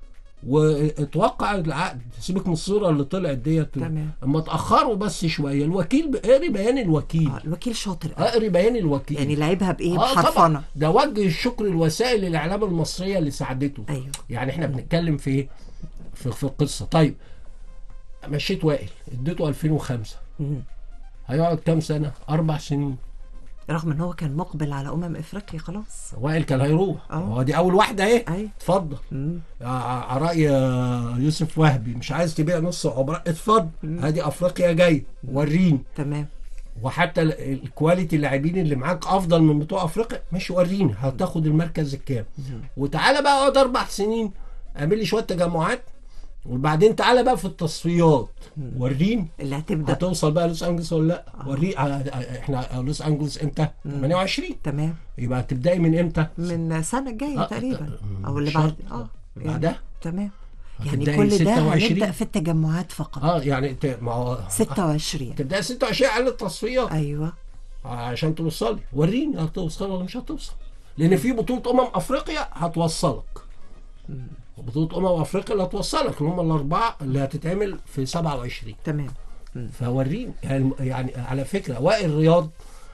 واتوقع العقد سيبك من الصورة اللي طلعت ديت تمام. اما اتأخروا بس شوية الوكيل قري بيان الوكيل آه الوكيل شاطر قوي. اقري بيان الوكيل يعني لعبها بايه اه طبعا بحرفنه ده وجه الشكر لوسائل الاعلام المصريه اللي ساعدته ايوه يعني احنا بنتكلم في ايه في, في القصه طيب مشيت وائل اديته 2005 مم. هيقعد كام سنه اربع سنين رغم ان هو كان مقبل على امم افريقيا خلاص وائل كان هيروح آه. هو دي اول واحده ايه ايوه اتفضل مم. ع- راي يوسف وهبي مش عايز تبيع نص عمرك اتفضل ادي افريقيا جاي وريني تمام وحتى ال- الكواليتي اللاعبين اللي معاك افضل من بتوع افريقيا مش وريني هتاخد المركز الكام وتعالى بقى اقعد اربع سنين اعمل لي شويه تجمعات وبعدين تعالى بقى في التصفيات وريني اللي هتبدا هتوصل بقى لوس انجلوس ولا لا وري احنا لوس انجلوس امتى 28 تمام يبقى هتبداي من امتى من السنه الجايه آه، تقريبا آه، او اللي شهر. بعد اه يعني بعدها تمام يعني هتبدأي كل ده 26. هنبدا في التجمعات فقط اه يعني ت- ما هو 26 تبداي 26 على التصفيات ايوه عشان توصلي وريني هتوصل ولا مش هتوصل لان في بطوله امم افريقيا هتوصلك بطوله امم افريقيا اللي هتوصلك اللي هم الاربعه اللي هتتعمل في 27 تمام فوريني يعني, يعني على فكره وائل رياض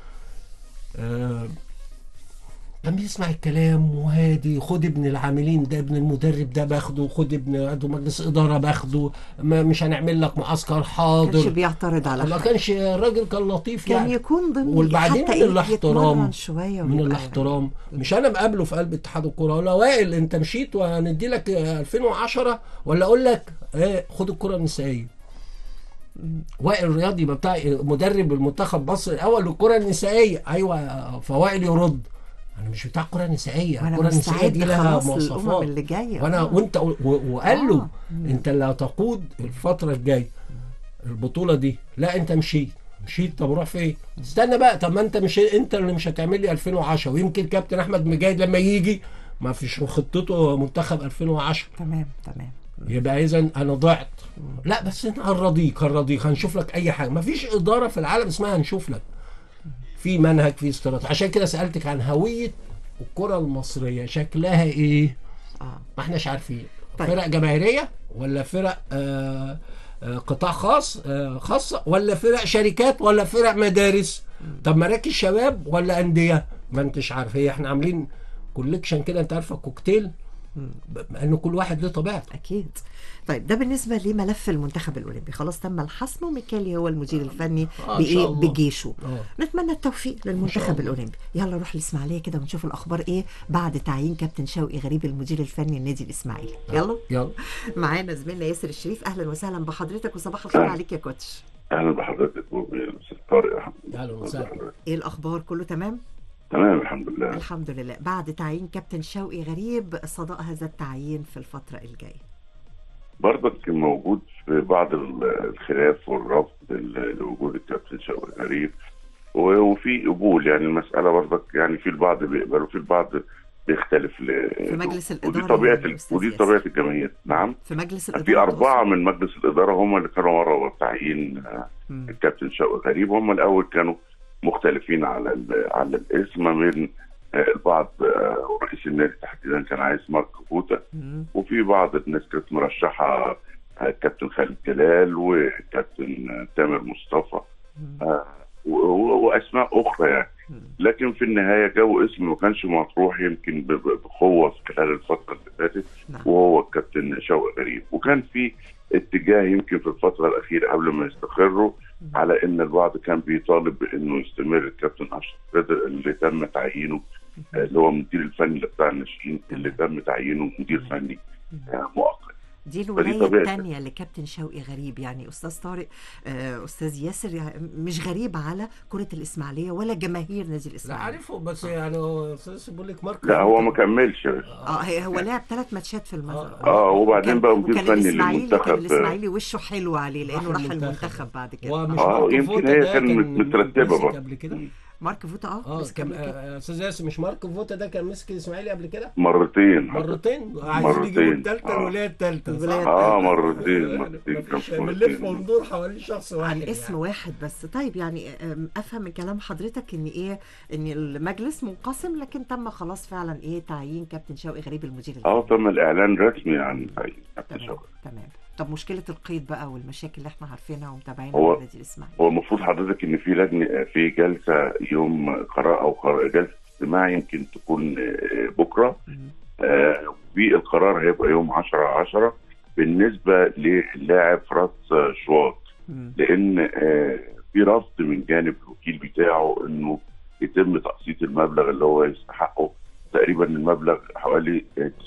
آه كان بيسمع الكلام وهادي خد ابن العاملين ده ابن المدرب ده باخده خد ابن عضو مجلس اداره باخده ما مش هنعمل لك معسكر كانش حاضر بيعترض على ما حاجه كانش الراجل كان لطيف كان يعني يكون ضمن وبعدين حتى من إيه الاحترام يتمرن شويه من ويبقى- الاحترام مش انا مقابله في قلب اتحاد الكوره ولا وائل انت مشيت وهندي لك 2010 ولا اقول لك ايه خد الكره النسائيه وائل رياضي يبقى بتاع مدرب المنتخب مصر الاول للكره النسائيه ايوه فوائل يرد انا مش بتاع كره نسائيه وانا الكره النسائيه دي مستعد لها خلاص للامم مواصفات اللي جايه وانا آه. وانت و- وقال له آه. انت اللي هتقود الفتره الجايه البطوله دي لا انت مشيت مشيت طب روح فين استنى بقى طب ما انت مش انت اللي مش هتعمل لي 2010 ويمكن كابتن احمد مجاهد لما يجي ما فيش في خطته منتخب 2010 تمام تمام يبقى اذا انا ضعت لا بس انت هنرضيك هنرضيك هنشوف لك اي حاجه ما فيش اداره في العالم اسمها هنشوف لك في منهج في استراتيجيه عشان كده سالتك عن هويه الكره المصريه شكلها ايه اه ما احناش عارفين طيب. فرق جماهيريه ولا فرق آه آه قطاع خاص آه خاصه ولا فرق شركات ولا فرق مدارس طب مراكز شباب ولا انديه ما انتش عارف هي احنا عاملين كوليكشن كده انت عارفه كوكتيل مع ان كل واحد له طبيعته اكيد طيب ده بالنسبه لملف المنتخب الاولمبي خلاص تم الحسم وميكالي هو المدير الفني آه، إن شاء بايه الله. بجيشه آه. نتمنى التوفيق للمنتخب الاولمبي يلا نروح الاسماعيليه كده ونشوف الاخبار ايه بعد تعيين كابتن شوقي غريب المدير الفني النادي الاسماعيلي يلا يلا معانا زميلنا ياسر الشريف اهلا وسهلا بحضرتك وصباح الخير عليك يا كوتش اهلا بحضرتك استاذ طارق يا حمد اهلا وسهلا ايه الاخبار كله تمام تمام الحمد لله الحمد لله بعد تعيين كابتن شوقي غريب صداء هذا التعيين في الفتره الجايه برضك موجود في بعض ال- الخلاف والرفض ال- لوجود الكابتن شوقي غريب و- وفي قبول يعني المساله برضك يعني في البعض بيقبل وفي البعض بيختلف ل... في مجلس ودي الإدارة طبيعه يعني ال... أستاذ ودي ياسر. طبيعه الجماهير نعم في مجلس الإدارة في أربعة تقصد؟ من مجلس الإدارة هم اللي كانوا ورا تعيين آه، مم. الكابتن شوقي غريب هم الأول كانوا مختلفين على ال- على الاسم من آه، البعض آه، ورئيس النادي تحديدا كان عايز مارك فوتا مم. وفي بعض الناس كانت مرشحة آه، الكابتن خالد جلال والكابتن آه، تامر مصطفى آه، و- و- وأسماء أخرى يعني لكن في النهاية جو اسم ما كانش مطروح يمكن ب- ب- بقوة في خلال الفترة اللي فاتت نعم. وهو الكابتن شوقي غريب وكان في اتجاه يمكن في الفترة الأخيرة قبل ما يستقروا على إن البعض كان بيطالب بإنه يستمر الكابتن أشرف بدر اللي تم تعيينه آه، اللي هو المدير الفني بتاع الناشئين اللي تم تعيينه مدير فني آه، مؤقت دي فدي الولايه طبيعة. الثانيه لكابتن شوقي غريب يعني استاذ طارق آه، استاذ ياسر يعني مش غريب على كره الاسماعيليه ولا جماهير نادي لا الاسماعيليه عارفه بس يعني هو استاذ بيقول لك مارك لا هو ما كملش اه هي- هو لعب ثلاث ماتشات في المغرب اه وبعدين وكان- بقى مدير وكان فني الاسماعيلي كان للمنتخب الاسماعيلي وشه حلو عليه لانه راح راح المنتخب. المنتخب بعد كده ومش آه، مارك يمكن فوتا هي ده كان كان مترتبة مسك برضه. قبل كده مارك فوتا اه اه مسك كان قبل كده. آه، استاذ ياسر مش مارك فوتا ده كان مسك الاسماعيلي قبل كده مرتين مرتين عايزين يجيبوا مرتين. الثالثه آه. الولايه الثالثه الولاية صح؟ اه مرتين يعني مرتين كان مفيش- في بنلف مرتين وندور حوالين شخص واحد عن اسم يعني. واحد بس طيب يعني أم، افهم من كلام حضرتك ان ايه ان المجلس منقسم لكن تم خلاص فعلا ايه تعيين كابتن شوقي غريب المدير اه الفني تم الاعلان رسمي عن تعيين كابتن تمام شوقي تمام طب مشكله القيد بقى والمشاكل اللي احنا عارفينها ومتابعينها هو- في نادي الاسماعيلي هو المفروض حضرتك ان في لجنه في جلسه يوم قراءه او قراءة جلسه استماع يمكن تكون آه، بكره آه، في القرار هيبقى يوم 10 10 بالنسبه للاعب فراس شواط مم. لان آه، في رفض من جانب الوكيل بتاعه انه يتم تقسيط المبلغ اللي هو يستحقه تقريبا المبلغ حوالي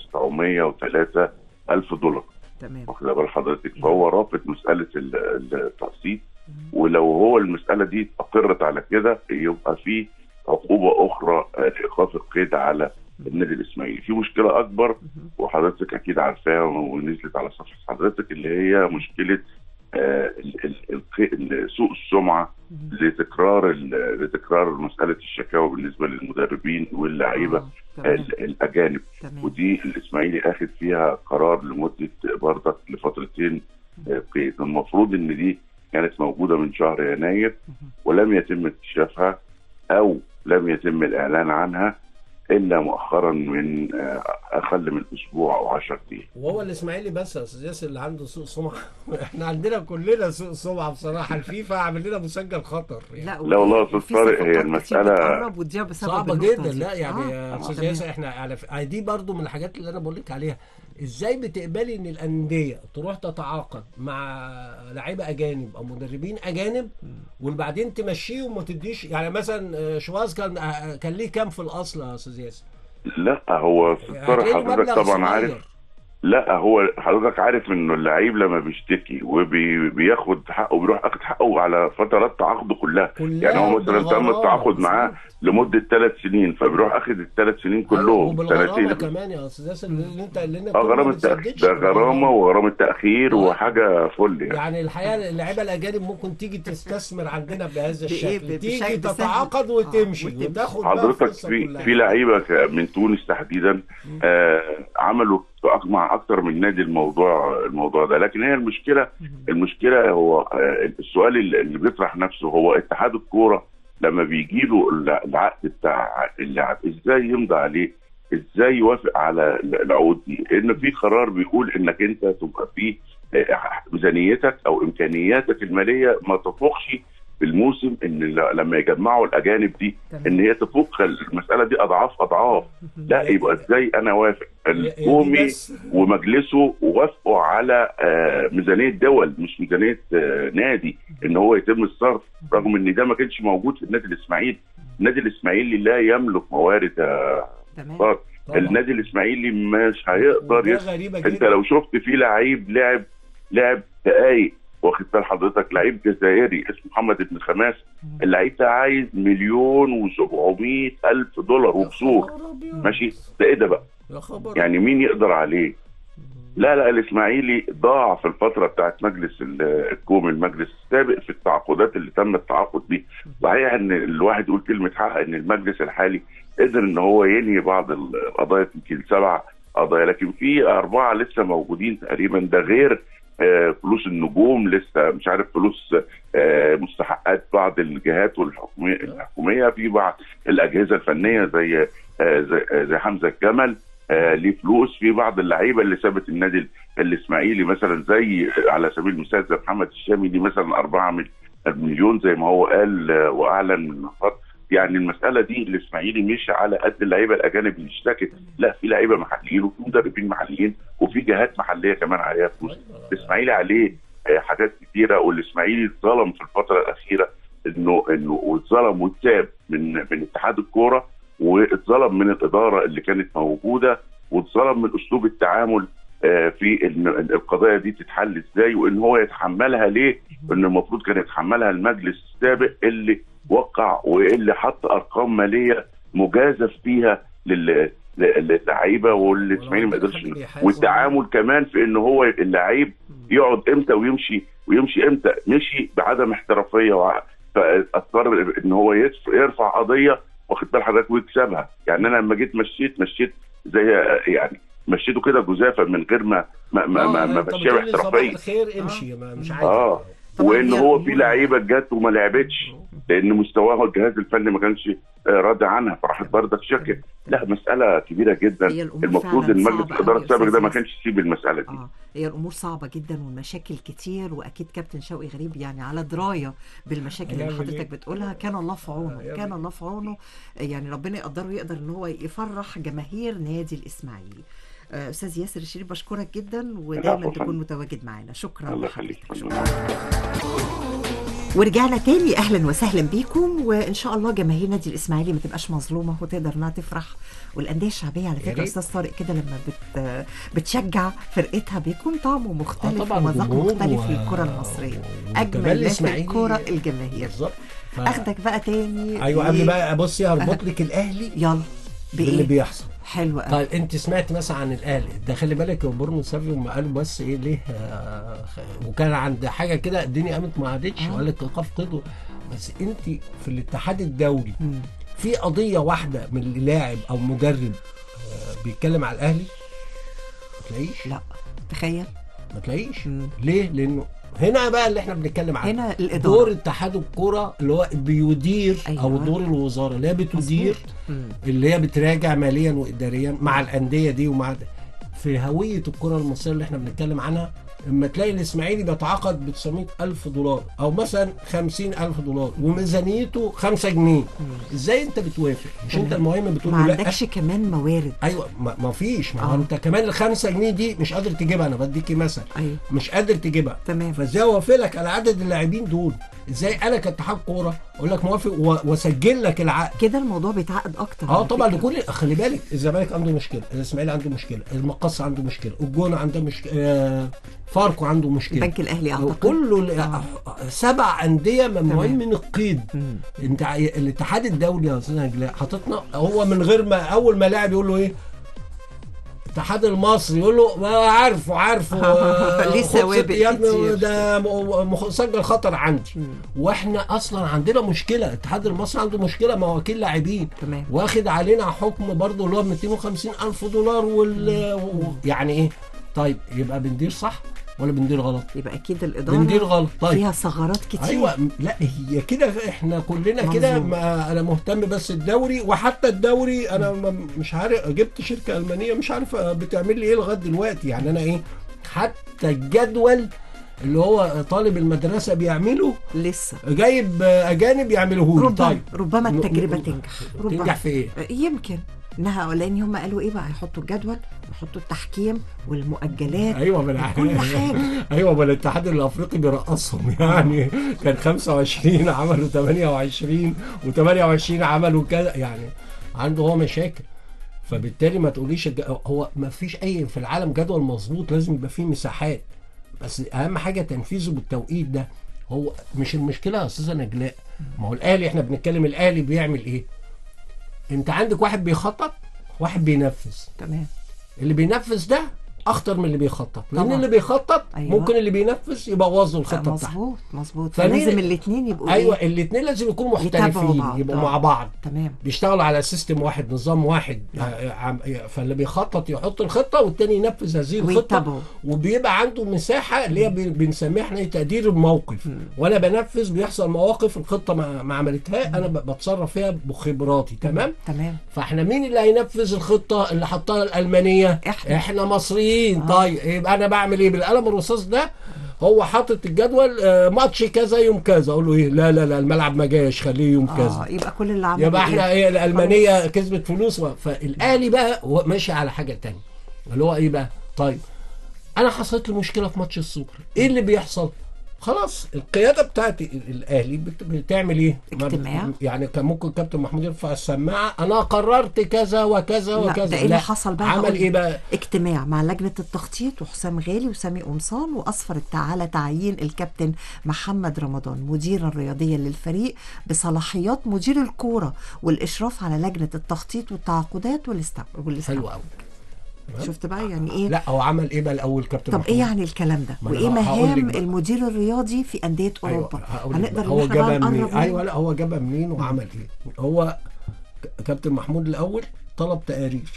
903 الف دولار تمام واخد بال حضرتك فهو رافض مساله ال- التقسيط ولو هو المساله دي اقرت على كده يبقى في عقوبه اخرى آه، لايقاف القيد على النادي الاسماعيلي في مشكله اكبر وحضرتك اكيد عارفاها ونزلت على صفحه حضرتك اللي هي مشكله آه، ال- ال- الق- ال- سوء السمعه لتكرار ال- لتكرار مساله الشكاوى بالنسبه للمدربين واللعيبه آه، تمام ال- الاجانب تمام ودي الاسماعيلي اخذ فيها قرار لمده برضك لفترتين آه، قيد المفروض ان دي كانت موجوده من شهر يناير ولم يتم اكتشافها او لم يتم الاعلان عنها الا مؤخرا من آه، اقل من اسبوع او 10 ايام وهو الاسماعيلي بس يا استاذ ياسر اللي عنده سوء سمعه احنا عندنا كلنا سوء سمعه بصراحه الفيفا عامل لنا مسجل خطر يعني. لا والله يا أستاذ وفي طارق، هي صفقات كتير المسألة بتقرب وتضيع بسبب صعبة النقطة جدا دي. لا يعني يا آه، استاذ تمام. ياسر احنا على ف... دي برضو من الحاجات اللي انا بقول لك عليها ازاي بتقبلي ان الانديه تروح تتعاقد مع لعيبه اجانب او مدربين اجانب وبعدين تمشيهم وما تديش يعني مثلا آه، شواز كان آه، كان ليه كام في الاصل يا استاذ ياسر؟ لا هو هتلاقي له حضرتك مبلغ طبعا صغير. عارف لا هو حضرتك عارف انه اللعيب لما بيشتكي وبياخد حقه بيروح اخد حقه على فترات تعاقده كلها, كلها يعني هو مثلا تم وبالغرامة. التعاقد معاه لمده ثلاث سنين فبيروح اخد الثلاث سنين كلهم وبالغرامه سنتين كمان يا استاذ ياسر اللي انت اللي انت اه بتقول ما غرامه بتسددش تأخير ده غرامه وغرامه تاخير آه. وحاجه فل يعني يعني الحقيقه اللعيبه الاجانب ممكن تيجي تستثمر عندنا بهذا بإيه؟ الشكل ب- تيجي بشكل سهل. تتعاقد آه، وتمشي وتمشي. وتاخد بقى حضرتك القصة في كلها. في لعيبه ك- من تونس تحديدا آه عملوا أك- مع اكتر من نادي الموضوع الموضوع ده لكن هي المشكله المشكله هو آه السؤال اللي اللي بيطرح نفسه هو اتحاد الكوره لما بيجي له الع- العقد بتاع اللاعب ازاي يمضي عليه ازاي يوافق على العقود دي لان في قرار بيقول انك انت تبقى في آه، ميزانيتك او امكانياتك الماليه ما تفوقش في الموسم ان ل- لما يجمعوا الاجانب دي تمام. ان هي تفوق المساله دي اضعاف اضعاف لا يبقى ازاي انا وافق هي- هي دي القومي بس. ومجلسه وافقوا على آه، ميزانيه دول مش ميزانيه آه، نادي ان هو يتم الصرف رغم ان ده ما كانش موجود في النادي الاسماعيلي النادي الاسماعيلي لا يملك موارد آه، تمام صرف طبعا. النادي الاسماعيلي مش هيقدر وده يس... غريبه انت جدا لو شفت في لعيب لعب لعب دقايق واخد بال حضرتك لعيب جزائري اسمه محمد بن خماس اللعيب ده عايز مليون و700 الف دولار وكسور خبر أبيض. ماشي ده ايه ده بقى يا خبر يعني مين يقدر عليه لا لا الاسماعيلي ضاع في الفتره بتاعت مجلس ال- الكوم المجلس السابق في التعاقدات اللي تم التعاقد بيه صحيح ان الواحد يقول كلمه حق ان المجلس الحالي قدر ان هو ينهي بعض القضايا يمكن سبع قضايا لكن في اربعه لسه موجودين تقريبا ده غير آه، فلوس النجوم لسه مش عارف فلوس آه، مستحقات بعض الجهات والحكوميه الحكوميه في بعض الاجهزه الفنيه زي آه، زي- آه، زي حمزه الجمل آه، ليه فلوس في بعض اللعيبه اللي سابت النادي ال- الاسماعيلي مثلا زي على سبيل المثال زي محمد الشامي دي مثلا 4 مل- مليون زي ما هو قال آه، واعلن من فتره يعني المساله دي الاسماعيلي مش على قد اللعيبه الاجانب اللي اشتكت لا في لعيبه محليين وفي مدربين محليين وفي جهات محليه كمان عليها فلوس الاسماعيلي عليه آه، حاجات كتيره والاسماعيلي اتظلم في الفتره الاخيره انه انه واتظلم واتساب من من اتحاد الكوره واتظلم من الاداره اللي كانت موجوده واتظلم من اسلوب التعامل آه، في ان إن القضايا دي تتحل ازاي وان هو يتحملها ليه؟ ان المفروض كان يتحملها المجلس السابق اللي وقع واللي حط ارقام ماليه مجازف فيها لل ل- للعيبه والاسماعيلي ما قدرش والتعامل كمان في ان هو اللعيب يقعد امتى ويمشي ويمشي امتى مشي بعدم احترافيه وع- فاضطر ان هو يدف- يرفع قضيه واخد بال حضرتك ويكسبها يعني انا لما جيت مشيت مشيت زي يعني مشيته كده جزافا من غير ما ما ما, ما, ما أنت مشيها بتقول لي صباح باحترافيه الخير امشي ما مش عايز اه وان هو في لعيبه جت وما لعبتش لان مستواها الجهاز الفني ما كانش آه، راضي عنها فراحت برضك شكت لا مساله كبيره جدا هي الأمور المفروض فعلاً المجلس صعبة الاداره أوي يا السابق أستاذ ده ما ياسر. كانش يسيب المساله دي اه هي الامور صعبه جدا والمشاكل كتير واكيد كابتن شوقي غريب يعني على درايه بالمشاكل اللي هيعمل حضرتك إيه؟ بتقولها كان الله في عونه كان الله في عونه يعني ربنا يقدره يقدر ان هو يفرح جماهير نادي الاسماعيلي آه، استاذ ياسر الشريف بشكرك جدا ودايما العفو، تكون فندم. متواجد معانا شكرا الله لحضرتك يخليك ورجعنا تاني اهلا وسهلا بيكم وان شاء الله جماهير نادي الاسماعيلي ما تبقاش مظلومه وتقدر انها تفرح والانديه الشعبيه على فكره ريت. استاذ طارق كده لما بت بتشجع فرقتها بيكون طعمه مختلف آه طبعاً ومذاقه جمهور مختلف و- للكره المصريه وكمان اجمل ما في الإسماعيلي- الكوره الجماهير بالظبط ف- اخدك بقى تاني ايوه قبل إيه؟ بقى بصي هربط لك الاهلي يلا باللي بايه بيحصل حلو قوي طيب انت سمعت مثلا عن الاهلي ده خلي بالك يا بورنو سافي هم قالوا بس ايه ليه آه خ- وكان عند حاجه كده الدنيا قامت ما عادتش وقال لك ايقاف قيده بس انت في الاتحاد الدولي في قضيه واحده من لاعب او مدرب آه بيتكلم على الاهلي ما تلاقيش لا تخيل ما تلاقيش ليه لانه هنا بقى اللي احنا بنتكلم عنه هنا الإدارة. دور اتحاد الكرة اللي هو بيدير أيوة. او دور الوزاره اللي هي بتدير مم. اللي هي بتراجع ماليا واداريا مع الانديه دي ومع في هويه الكره المصريه اللي احنا بنتكلم عنها اما تلاقي الاسماعيلي بيتعاقد ب 900 الف دولار او مثلا 50 الف دولار وميزانيته 5 جنيه ازاي انت بتوافق مش انت المهم بتقول ما له لا عندكش كمان موارد ايوه ما ما فيش ما هو آه. انت كمان ال 5 جنيه دي مش قادر تجيبها انا بديكي مثل ايوه مش قادر تجيبها تمام فازاي اوافق لك على عدد اللاعبين دول ازاي انا كاتحاد كوره اقول لك موافق و- واسجل لك العقد كده الموضوع بيتعقد اكتر اه على طبعا فكرة. لكل خلي بالك الزمالك عنده مشكله الاسماعيلي عنده مشكله المقص عنده مشكله الجونه عنده مشكله آه فاركو عنده مشكله البنك الاهلي اعتقد كله ال- سبع انديه ممنوعين تمام. من القيد انت ع- الاتحاد الدولي يا استاذ نجلاء حاططنا هو من غير ما اول ما لاعب يقول له ايه الاتحاد المصري يقول له ما عارفه عارفه آه، ليه خد ست سوابق أيام كتير. ده م- م- مسجل خطر عندي واحنا اصلا عندنا مشكله الاتحاد المصري عنده مشكله مواكيل لاعبين تمام واخد علينا حكم برضه اللي هو 250 الف دولار وال و- يعني ايه طيب يبقى بندير صح ولا بندير غلط يبقى اكيد الاداره بندير غلط طيب فيها ثغرات كتير ايوه م- لا هي كده احنا كلنا كده مظلوم. ما انا مهتم بس الدوري وحتى الدوري انا م- مش عارف جبت شركه المانيه مش عارف بتعمل لي ايه لغايه دلوقتي يعني انا ايه حتى الجدول اللي هو طالب المدرسه بيعمله لسه جايب اجانب يعملوه لي ربما طيب ربما ن- التجربه ن- تنجح ربما تنجح في ايه؟ يمكن انها لان هم قالوا ايه بقى هيحطوا الجدول ويحطوا التحكيم والمؤجلات ايوه ما كل حاجه ايوه ما الاتحاد الافريقي بيرقصهم يعني كان 25 عملوا 28 و28 عملوا كذا يعني عنده هو مشاكل فبالتالي ما تقوليش الج... هو ما فيش اي في العالم جدول مظبوط لازم يبقى فيه مساحات بس اهم حاجه تنفيذه بالتوقيت ده هو مش المشكله يا استاذه نجلاء ما هو الاهلي احنا بنتكلم الاهلي بيعمل ايه انت عندك واحد بيخطط واحد بينفذ تمام اللي بينفذ ده اخطر من اللي بيخطط لان طبعا. اللي بيخطط أيوة. ممكن اللي بينفذ يبوظ له الخطه بتاعته مظبوط مظبوط فمين- فلازم الاثنين يبقوا ايوه إيه؟ الاثنين لازم يكونوا يتابعوا مختلفين بعض. يبقوا آه. مع بعض تمام بيشتغلوا على سيستم واحد نظام واحد آه، عم- فاللي بيخطط يحط الخطه والتاني ينفذ هذه الخطه ويتابعوا. وبيبقى عنده مساحه اللي هي بن- بنسميها احنا إيه؟ تقدير الموقف وانا بنفذ بيحصل مواقف الخطه ما, ما عملتها انا ب- بتصرف فيها بخبراتي تمام تمام فاحنا مين اللي هينفذ الخطه اللي حطها الالمانيه إحنا. احنا مصريين طيب يبقى انا بعمل ايه بالقلم الرصاص ده هو حاطط الجدول آه، ماتش كذا يوم كذا اقول له ايه لا لا لا الملعب ما جاش خليه يوم كذا اه يبقى كل اللي عمله يبقى احنا ايه الالمانيه كسبت فلوس و- فالاهلي بقى هو ماشي على حاجه تانية اللي هو ايه بقى طيب انا حصلت لي مشكله في ماتش السوبر ايه اللي بيحصل خلاص القياده بتاعت ال- الاهلي بت- بتعمل ايه ما بت- اجتماع. يعني كان ممكن كابتن محمود يرفع السماعه انا قررت كذا وكذا لا وكذا ده ايه اللي حصل بقى عمل هقول ايه لك. بقى اجتماع مع لجنه التخطيط وحسام غالي وسامي قمصان واصفر على تعيين الكابتن محمد رمضان مديرا رياضيا للفريق بصلاحيات مدير الكوره والاشراف على لجنه التخطيط والتعاقدات والاستع... والاستع... حلو قوي شفت بقى يعني ايه لا هو عمل ايه بقى الاول كابتن طب محمود ايه يعني الكلام ده ما أنا وايه هقول لك مهام بقى. المدير الرياضي في انديه اوروبا هقول لك هنقدر بقى. هو ان احنا بقى جابها منين نقرب ايوه لا هو جابها منين وعمل ايه هو ك- كابتن محمود الاول طلب تقارير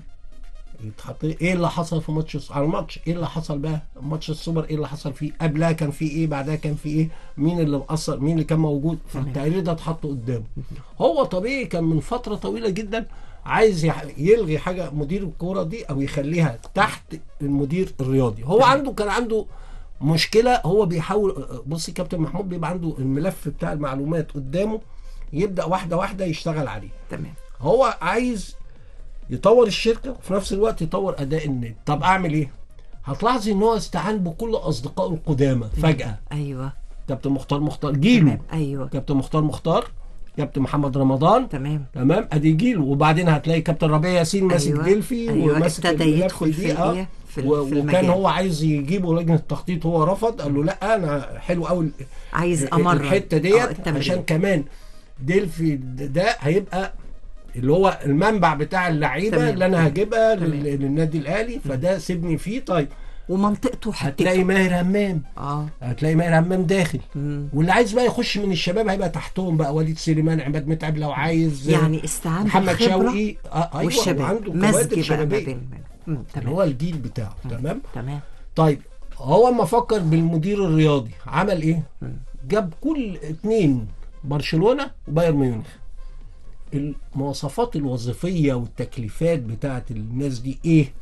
يتحط ايه اللي حصل في ماتش الس- على الماتش ايه اللي حصل بقى ماتش السوبر ايه اللي حصل فيه قبلها كان فيه ايه بعدها كان فيه ايه مين اللي مأثر مين اللي كان موجود فالتقرير ده اتحط قدامه هو طبيعي كان من فتره طويله جدا عايز يح- يلغي حاجه مدير الكوره دي او يخليها تحت المدير الرياضي هو عنده كان عنده مشكله هو بيحاول بصي كابتن محمود بيبقى عنده الملف بتاع المعلومات قدامه يبدا واحده واحده يشتغل عليه تمام هو عايز يطور الشركه وفي نفس الوقت يطور اداء النادي طب اعمل ايه هتلاحظي ان هو استعان بكل اصدقائه القدامى فجاه ايوه كابتن مختار مختار جيله تمام ايوه كابتن مختار مختار كابتن محمد رمضان تمام تمام ادي جيله وبعدين هتلاقي كابتن ربيع ياسين ماسك أيوة. ديلفي أيوة. وماسك ابتدى الملف يدخل دي، في آه. الإيه؟ في ال- و- في وكان المجال. هو عايز يجيبه لجنه التخطيط هو رفض قال له لا انا حلو قوي عايز امر الحته آه، ديت التمرين. عشان كمان ديلفي ده هيبقى اللي هو المنبع بتاع اللعيبه تمام. اللي انا هجيبها تمام. لل- للنادي الاهلي فده سيبني فيه طيب ومنطقته هتلاقي حتته ماهر همام اه هتلاقي ماهر همام داخل مم. واللي عايز بقى يخش من الشباب هيبقى تحتهم بقى وليد سليمان عماد متعب لو عايز يعني استعان محمد بالخبرة شوقي آه ايوه والشباب وعنده مزج كوادر بقى ما شبابيه بين مم، اللي تمام هو الجيل بتاعه تمام تمام طيب هو اما فكر بالمدير الرياضي عمل ايه؟ جاب كل اتنين برشلونه وبايرن ميونخ المواصفات الوظيفيه والتكليفات بتاعت الناس دي ايه؟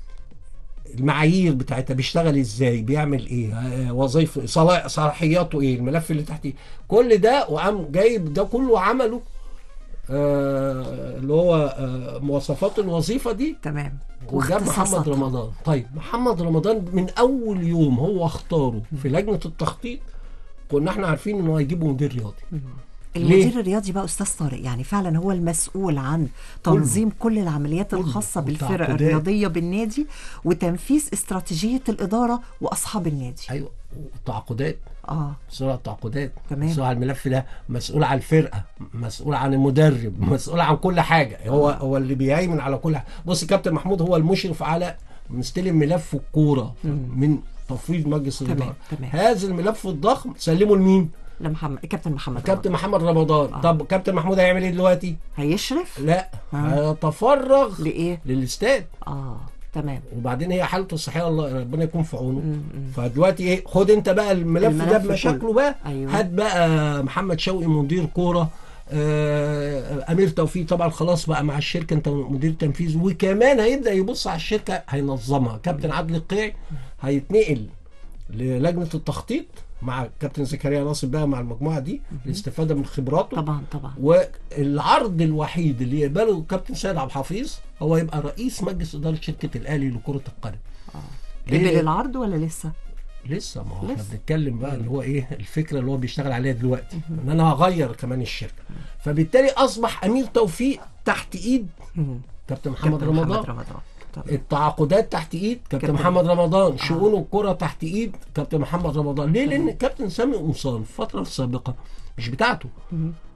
المعايير بتاعتها بيشتغل ازاي بيعمل ايه آه، وظيفه صلا- صلاحياته ايه الملف اللي تحتيه كل ده وقام جايب ده كله عمله آه اللي هو آه مواصفات الوظيفه دي تمام وجاب محمد واختصاصاتها. رمضان طيب محمد رمضان من اول يوم هو اختاره في لجنه التخطيط كنا احنا عارفين انه هيجيبه مدير رياضي ليه؟ المدير الرياضي بقى استاذ طارق يعني فعلا هو المسؤول عن تنظيم كل العمليات الخاصه بالفرق والتعاقدات. الرياضيه بالنادي وتنفيذ استراتيجيه الاداره واصحاب النادي ايوه والتعاقدات اه مسؤول عن التعاقدات تمام. مسؤول عن الملف ده مسؤول عن الفرقه مسؤول عن المدرب مسؤول عن كل حاجه هو هو اللي بيهيمن على كل حاجه بص كابتن محمود هو المشرف على مستلم ملف الكوره من تفويض مجلس تمام، الاداره تمام. هذا الملف الضخم سلمه لمين؟ لمحمد كابتن محمد كابتن محمد رمضان آه. طب كابتن محمود هيعمل ايه دلوقتي؟ هيشرف لا آه. هيتفرغ لايه للاستاد اه تمام وبعدين هي حالته الصحيه الله ربنا يكون في عونه فدلوقتي ايه خد انت بقى الملف, الملف ده كله. بمشاكله بقى أيوة. هات بقى محمد شوقي مدير كوره آه امير توفيق طبعا خلاص بقى مع الشركه انت مدير تنفيذ وكمان هيبدا يبص على الشركه هينظمها كابتن عادل القيعي هيتنقل للجنه التخطيط مع كابتن زكريا ناصر بقى مع المجموعه دي الاستفاده من خبراته طبعا طبعا والعرض الوحيد اللي يقبله كابتن سيد عبد الحفيظ هو يبقى رئيس مجلس اداره شركه الاهلي لكره القدم ليه؟ قبل العرض ولا لسه لسه ما هو احنا لسه. بنتكلم بقى اللي هو ايه الفكره اللي هو بيشتغل عليها دلوقتي ان انا هغير كمان الشركه فبالتالي اصبح امير توفيق تحت ايد مم. كابتن محمد كابتن رمضان محمد رمضان طبعا. التعاقدات تحت ايد كابتن كابتن- محمد رمضان شؤون الكره تحت ايد كابتن محمد رمضان ليه لان كابتن سامي قمصان في الفتره السابقه مش بتاعته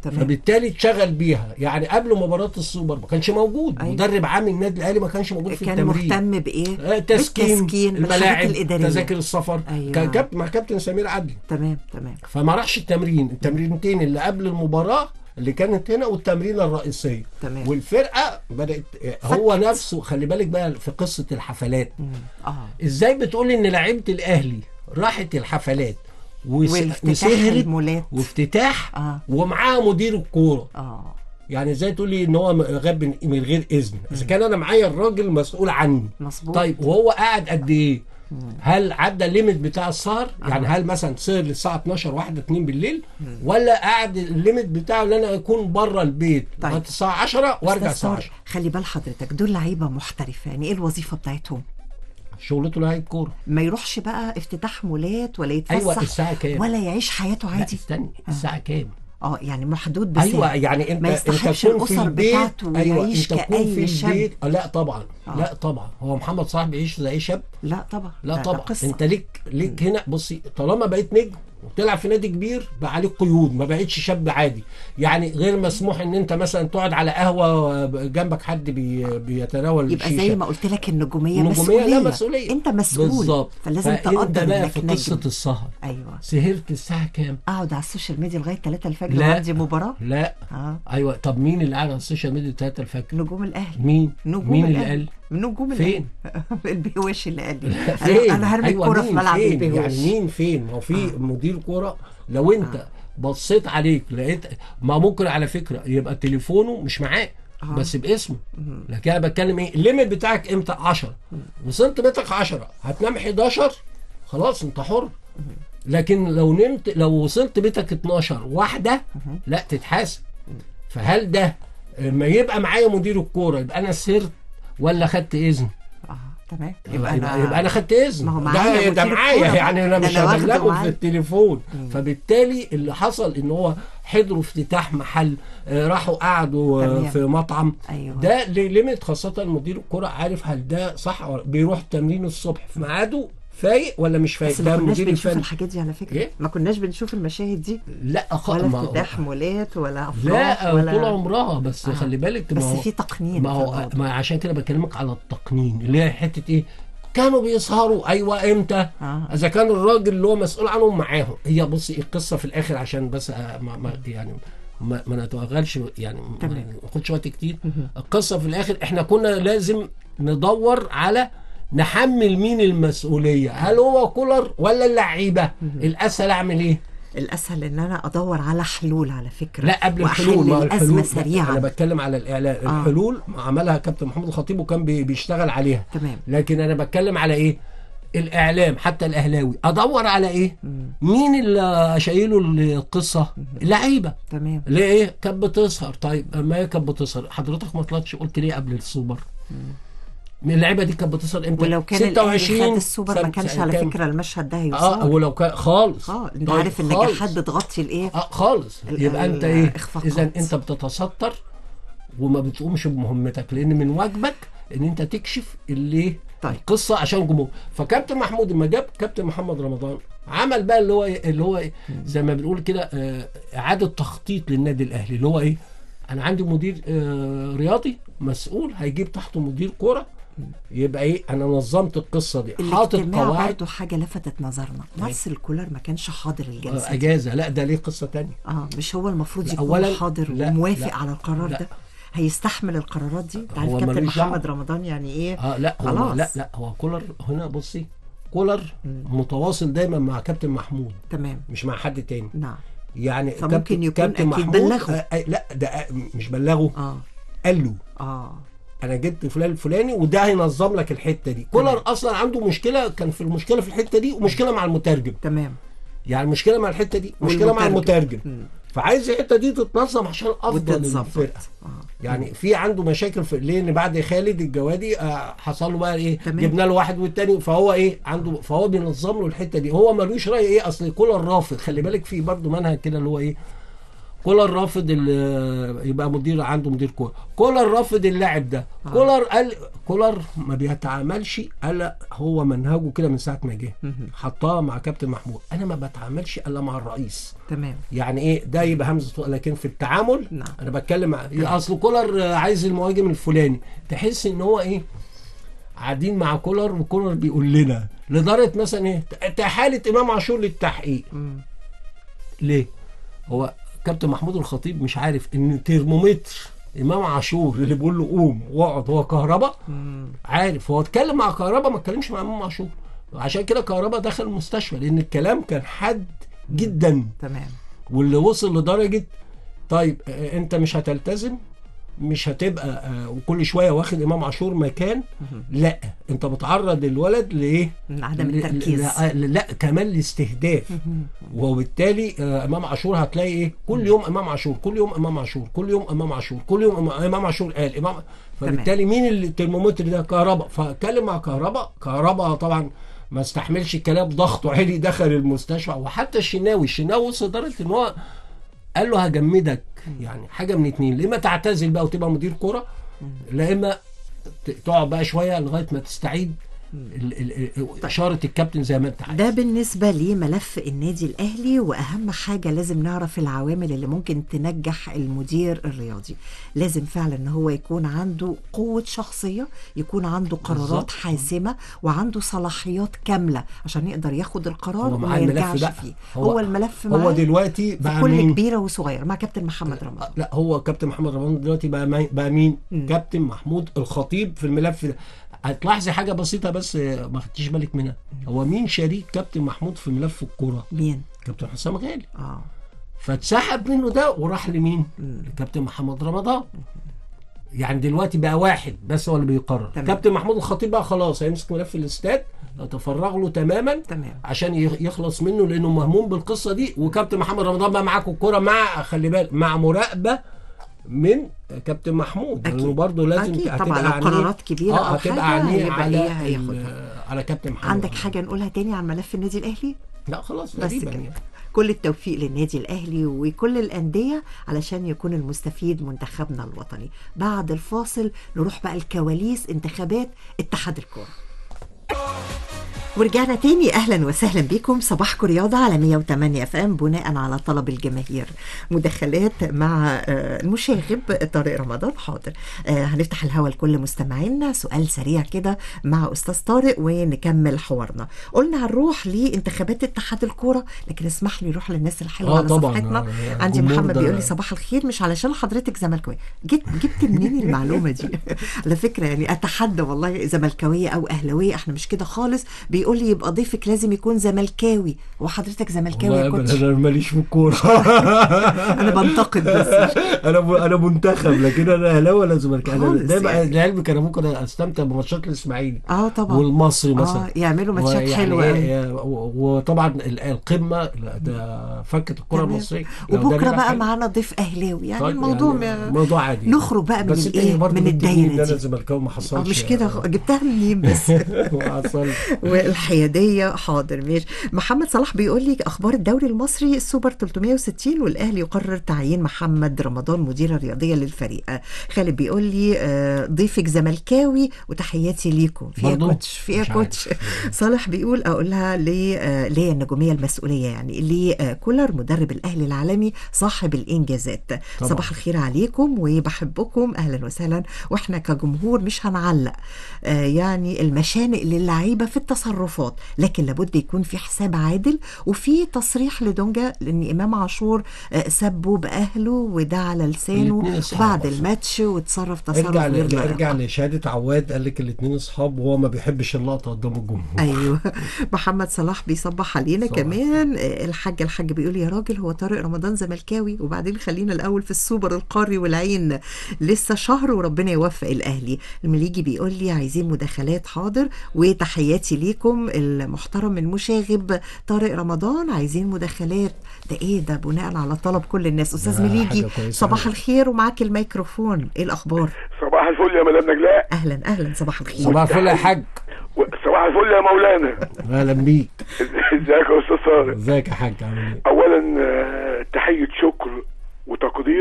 تمام. فبالتالي اتشغل بيها يعني قبل مباراه السوبر ما كانش موجود أيوة. مدرب عام النادي الاهلي ما كانش موجود في كان التمرين مهتم بايه آه، تسكين, بالتسكين بالحاجات الملاعب الاداريه تذاكر السفر أيوة. كان كابتن مع كابتن سمير عدلي تمام تمام فما راحش التمرين التمرينتين اللي قبل المباراه اللي كانت هنا والتمرينه الرئيسيه تمام. والفرقه بدات هو نفسه خلي بالك بقى في قصه الحفلات اه ازاي بتقول ان لعيبه الاهلي راحت الحفلات وس- والافتتاح وسهرت المولات وافتتاح آه. ومعاها مدير الكوره اه يعني ازاي تقول لي ان هو غاب من- من غير اذن اذا كان انا معايا الراجل مسؤول عني مظبوط طيب وهو قاعد قد ايه هل عدى الليميت بتاع السهر يعني هل مثلا سهر للساعه 12 1 2 بالليل ولا قاعد الليميت بتاعه ان انا اكون بره البيت طيب. لغايه الساعه 10 وارجع أستاذ الساعه طارق، 10 خلي بال حضرتك دول لعيبه محترفه يعني ايه الوظيفه بتاعتهم شغلته لعيب كوره ما يروحش بقى افتتاح مولات ولا يتفسح ايوه الساعه كام ولا يعيش حياته لا عادي استني الساعه كام اه يعني محدود بس ايوه يعني انت ما انت يستحقش تكون في الاسر البيت بتاعته ايوه ويعيش انت تكون في كأي شاب البيت آه، لا طبعا آه. لا طبعا هو محمد صلاح بيعيش زي اي شاب لا طبعا لا ده- ده طبعا قصة. انت ليك ليك هنا بصي طالما بقيت نجم وتلعب في نادي كبير بقى عليك قيود ما بقتش شاب عادي يعني غير مسموح ان انت مثلا تقعد على قهوه جنبك حد بي بيتناول يبقى شيشة. زي ما قلت لك النجوميه النجوميه مسؤوليه لا مسؤوليه انت مسؤول بالظبط فلازم فانت تقدر بقى انك في قصه نجم السهر ايوه سهرت الساعه كام اقعد على السوشيال ميديا لغايه 3 الفجر لا. وعندي مباراه لا اه ايوه طب مين اللي قاعد على السوشيال ميديا 3 الفجر نجوم الاهلي مين نجوم مين اللي الأهلي. قال نجوم فين؟ الأهلي. البهواشي اللي قال لي فين انا أنا هرمي أيوة الكوره في مين ملعب فين؟ البهواشي يعني مين فين ما هو في مدير كوره لو انت بصيت عليك لقيت ما ممكن على فكره يبقى تليفونه مش معاه آه. بس باسمه لكن انا بتكلم ايه الليميت بتاعك امتى 10 وصلت بيتك 10 هتنام 11 خلاص انت حر لكن لو نمت لو وصلت بيتك 12 واحده لا تتحاسب فهل ده لما يبقى معايا مدير الكوره يبقى انا سرت ولا خدت اذن اه تمام يبقى انا يبقى انا خدت اذن ما هو ده, معايا ده مدير معايا الكورة يعني انا بقى. مش ده أنا واخده هبلغه في معايا. التليفون فبالتالي اللي حصل ان هو حضروا افتتاح محل آه، راحوا قعدوا آه، تمام. في مطعم أيوة. ده ليه ليميت خاصه مدير الكره عارف هل ده صح ولا بيروح التمرين الصبح في ميعاده فايق ولا مش فايق بس ما ده كناش المدير بنشوف الفني الحاجات دي على فكره إيه؟ ما كناش بنشوف المشاهد دي لا خ... ولا ما هو- افتتاح مولات ولا افراح لا ولا طول عمرها بس آه. خلي بالك بس ما هو في تقنين ما في هو الموضوع. ما عشان كده بكلمك على التقنين اللي هي حته ايه كانوا بيسهروا ايوه امتى آه. اذا كان الراجل اللي هو مسؤول عنهم معاهم هي بصي القصه في الاخر عشان بس آه، ما ما يعني ما, ما نتوغلش يعني ما تمام. ناخدش وقت كتير القصه في الاخر احنا كنا لازم ندور على نحمل مين المسؤوليه هل هو كولر ولا اللعيبه الاسهل اعمل ايه الاسهل ان انا ادور على حلول على فكره لا قبل وأحل الحلول ما هو الازمه الحلول لا، سريعا انا بتكلم على الاعلان آه. الحلول عملها كابتن محمود الخطيب وكان بي- بيشتغل عليها تمام لكن انا بتكلم على ايه الاعلام حتى الاهلاوي ادور على ايه مين اللي شايله القصه اللعيبه تمام ليه ايه كانت بتسهر طيب ما هي كانت بتسهر حضرتك ما طلعتش قلت ليه قبل السوبر من اللعيبه دي كانت بتسهر امتى ولو كان الاهلي خد السوبر ما سنة- كانش سنة على كام؟ فكره المشهد ده اه هيوصل ولو كان خالص اه انت طيب، عارف خالص. النجاحات بتغطي الايه اه خالص ال- يبقى انت ايه الإخفاقات. اذا انت بتتستر وما بتقومش بمهمتك لان من واجبك ان انت تكشف اللي طيب. القصه عشان الجمهور فكابتن محمود لما جاب كابتن محمد رمضان عمل بقى اللي هو إيه؟ اللي هو إيه؟ زي ما بنقول كده آه، اعاده تخطيط للنادي الاهلي اللي هو ايه انا عندي مدير آه، رياضي مسؤول هيجيب تحته مدير كوره يبقى ايه انا نظمت القصه دي حاطط الاجتماع قواعد برضه حاجه لفتت نظرنا مارسيل كولر ما كانش حاضر الجلسه آه، دي. اجازه لا ده ليه قصه تانية اه مش هو المفروض لا، يكون أولاً- حاضر لا، وموافق لا، على القرار لا. ده هيستحمل القرارات دي انت عارف هو كابتن ملوش دعوة. محمد رمضان يعني ايه اه لا هو خلاص. لا لا هو كولر هنا بصي كولر متواصل دايما مع كابتن محمود تمام مش مع حد تاني نعم يعني فممكن كابتن, يكون كابتن أكيد محمود بلغه. آه آه لا ده آه مش بلغه اه قال له اه انا جبت فلان الفلاني وده هينظم لك الحته دي كولر اصلا عنده مشكله كان في المشكله في الحته دي ومشكله مع المترجم تمام يعني مشكله مع الحته دي مشكله مع والمترجم. المترجم مم. فعايز الحته دي تتنظم عشان افضل وتتظبط. الفرقه آه. يعني في عنده مشاكل في لان بعد خالد الجوادي آه، حصل له بقى ايه تمام. جبنا له واحد والتاني فهو ايه عنده فهو بينظم له الحته دي هو ملوش راي ايه اصل كولر رافض خلي بالك في برضه منهج كده اللي هو ايه كولر رافض ال- يبقى مدير عنده مدير كوره كولر رافض اللاعب ده كولر قال كولر ما بيتعاملش قال هو منهجه كده من ساعه ما جه حطها مع كابتن محمود انا ما بتعاملش الا مع الرئيس تمام يعني ايه ده يبقى همزه لكن في التعامل نعم. انا بتكلم ع- اصل كولر آه، عايز المهاجم الفلاني تحس ان هو ايه قاعدين مع كولر وكولر بيقول لنا لدرجه مثلا ايه ت- حاله امام عاشور للتحقيق ليه هو كابتن محمود الخطيب مش عارف ان ترمومتر امام عاشور اللي بيقول له قوم واقعد هو كهربا عارف هو اتكلم مع كهربا ما اتكلمش مع امام عاشور عشان كده كهربا دخل المستشفى لان الكلام كان حاد جدا تمام واللي وصل لدرجه طيب آه، انت مش هتلتزم مش هتبقى آه، وكل شويه واخد امام عاشور مكان لا انت بتعرض الولد لايه؟ عدم ل- التركيز. لا, لا كمان لاستهداف وبالتالي آه، امام عاشور هتلاقي ايه؟ كل يوم امام عاشور كل يوم امام عاشور كل يوم امام عاشور كل يوم إمام- امام عاشور قال امام فبالتالي مين اللي الترمومتر ده كهرباء فاتكلم مع كهرباء كهرباء طبعا ما استحملش الكلام ضغطه عالي دخل المستشفى وحتى الشناوي الشناوي وصل لدرجه ان هو قال له هجمدك يعني حاجه من اتنين لا اما تعتزل بقى وتبقى مدير كوره لا اما ت- تقعد بقى شويه لغايه ما تستعيد ال- ال- ال- اشاره الكابتن زي ما انت عايز ده بالنسبة لملف النادي الأهلي وأهم حاجة لازم نعرف العوامل اللي ممكن تنجح المدير الرياضي لازم فعلا ان هو يكون عنده قوة شخصية يكون عنده قرارات بالظبط. حاسمة وعنده صلاحيات كاملة عشان يقدر ياخد القرار هو وما معاه الملف يرجعش بقى. فيه هو- هو, الملف هو معاه دلوقتي في بقى كل مين؟ كبيرة وصغيرة مع كابتن محمد رمضان لا هو كابتن محمد رمضان دلوقتي بقى مي- بقى مين؟ كابتن محمود الخطيب في الملف ده هتلاحظي حاجه بسيطه بس آه، ما خدتيش بالك منها هو مين شريك كابتن محمود في ملف الكوره؟ مين؟ كابتن حسام غالي اه فاتسحب منه ده وراح لمين؟ لكابتن محمد رمضان يعني دلوقتي بقى واحد بس هو اللي بيقرر تمام. كابتن محمود الخطيب بقى خلاص هيمسك ملف الاستاد يتفرغ له تماما تمام عشان يخ- يخلص منه لانه مهموم بالقصه دي وكابتن محمد رمضان بقى معاكم الكوره مع خلي بالك مع مراقبه من كابتن محمود أكيد. لانه برضه لازم أكيد هتبقى طبعا لو عينيه- قرارات كبيرة اه أو هتبقى حاجة عينيه يبقى على إيه هياخدها. ال- على كابتن محمد عندك رمضان. حاجة نقولها تاني عن ملف النادي الأهلي؟ لا خلاص بس تقريبا كده. يعني. كل التوفيق للنادي الأهلي وكل الأندية علشان يكون المستفيد منتخبنا الوطني بعد الفاصل نروح بقى الكواليس انتخابات اتحاد الكورة ورجعنا تاني اهلا وسهلا بكم صباحكم رياضه على 108 اف ام بناء على طلب الجماهير مداخلات مع آه، المشاغب طارق رمضان حاضر آه، هنفتح الهوا لكل مستمعينا سؤال سريع كده مع استاذ طارق ونكمل حوارنا قلنا هنروح لانتخابات اتحاد الكوره لكن اسمح لي نروح للناس الحلوه آه على طبعاً، صفحتنا آه، عندي الجمهور محمد ده- بيقول لي صباح الخير مش علشان حضرتك زملكاويه جبت جبت منين المعلومه دي على فكره يعني اتحدى والله زملكاويه او اهلاويه احنا مش كده خالص بيقول لي يبقى ضيفك لازم يكون زملكاوي هو حضرتك زملكاوي يا والله كوتش أبداً انا ماليش في الكوره انا بنتقد بس انا ب... انا منتخب لكن انا اهلاوي ولا زملكاوي انا خالص دايما يعني. لعلمك انا ممكن استمتع بماتشات الاسماعيلي اه طبعا والمصري مثلا اه يعملوا ماتشات ويعني حلوه إيه، قوي و- وطبعا ال- القمه لا، ده فكت الكره تمام. المصريه لو ده وبكره لعب بقى حلو. معانا ضيف اهلاوي يعني طيب، الموضوع يعني م- موضوع عادي نخرج بقى من بس انت الايه برضه من جبت منين الدايره ان انا دي زملكاوي ما اه حصلش مش كده خ- جبتها منين بس ما حصلش والحياديه حاضر ماشي محمد صلاح بيقول لي اخبار الدوري المصري السوبر 360 والاهلي يقرر تعيين محمد رمضان مدير الرياضيه للفريق آه، خالد بيقول لي آه، ضيفك زملكاوي وتحياتي ليكم في إيه يا برضو؟ كوتش في إيه يا مش كوتش صالح بيقول اقولها لي آه، ليا النجوميه المسؤوليه يعني لكولر مدرب الاهلي العالمي صاحب الانجازات طبعا. صباح الخير عليكم وبحبكم اهلا وسهلا واحنا كجمهور مش هنعلق آه، يعني المشانق للعيبه في التصرفات لكن لابد يكون في حساب عادل وفي تصريح لدونجا لان امام عاشور آه، سبه باهله وده على لسانه الاتنين أصحاب بعد أصلاً. الماتش وتصرف تصرف ارجع غير ارجع, لائق. ارجع لشهاده عواد قال لك الاثنين اصحاب وهو ما بيحبش اللقطه قدام الجمهور ايوه محمد صلاح بيصبح علينا صباح كمان آه، الحاج الحاج بيقول يا راجل هو طارق رمضان زملكاوي وبعدين خلينا الاول في السوبر القاري والعين لسه شهر وربنا يوفق الاهلي المليجي بيقول لي عايزين مداخلات حاضر وتحياتي ليكم المحترم المشاغب طارق رمضان عايزين مداخلات ده ايه ده بناء على طلب كل الناس استاذ ده مليجي حاجة كويسة صباح أوي. الخير ومعاك الميكروفون ايه الاخبار صباح الفل يا مدام نجلاء اهلا اهلا صباح الخير صباح الفل يا حاج و- صباح الفل يا مولانا اهلا بيك ازيك يا استاذ طارق ازيك يا حاج عامل ايه اولا آه، تحيه شكر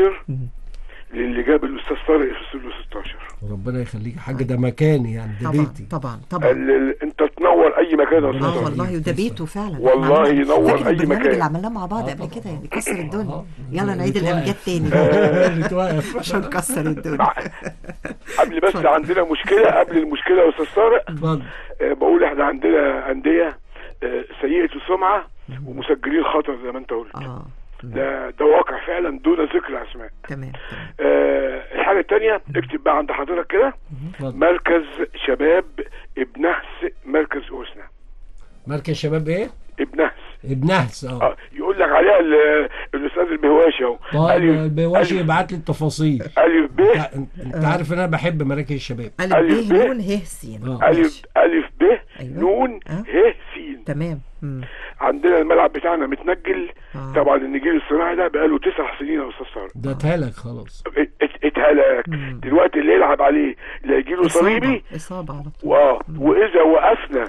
كبير للي جاب الاستاذ طارق في استوديو 16 ربنا يخليك يا حاج ده مكاني يعني ده طبعا بيتي طبعا طبعا ال- ال- انت تنور اي مكان يا استاذ اه طارق والله وده بيته فعلا والله إحنا عملنا- ينور فاكر أي البرنامج مكان. اللي عملناه مع بعض قبل كده يعني كسر الدنيا يلا نعيد نتوقف. الامجاد تاني اللي توقف عشان نكسر الدنيا قبل بس عندنا مشكله قبل المشكله يا استاذ طارق اتفضل آه، بقول احنا عندنا انديه آه، سيئه السمعه ومسجلين خطر زي ما انت قلت اه ده ده واقع فعلا دون ذكر اسماء تمام آه الحاجه الثانيه اكتب بقى عند حضرتك كده اتفضل. مركز شباب ابنهس مركز اوسنا مركز شباب ايه؟ ابنهس ابنهس اه اه يقول لك عليها ال- الاستاذ البهواشي اهو طيب ألف- البواشي ألف- يبعت لي التفاصيل الف ب انت انت عارف ان انا بحب مراكز الشباب الف ألف ب ب. نون ه س آه. الف ماشي. الف ب أيوة. نون آه. ه س تمام مم. عندنا الملعب بتاعنا متنجل آه. طبعا النجيل الصناعي ده بقاله تسع سنين يا استاذ طارق ده اتهلك خلاص ات- ات- اتهلك دلوقتي اللي يلعب عليه لا يجيله صليبي إصابة إصابة على طول واه واذا وقفنا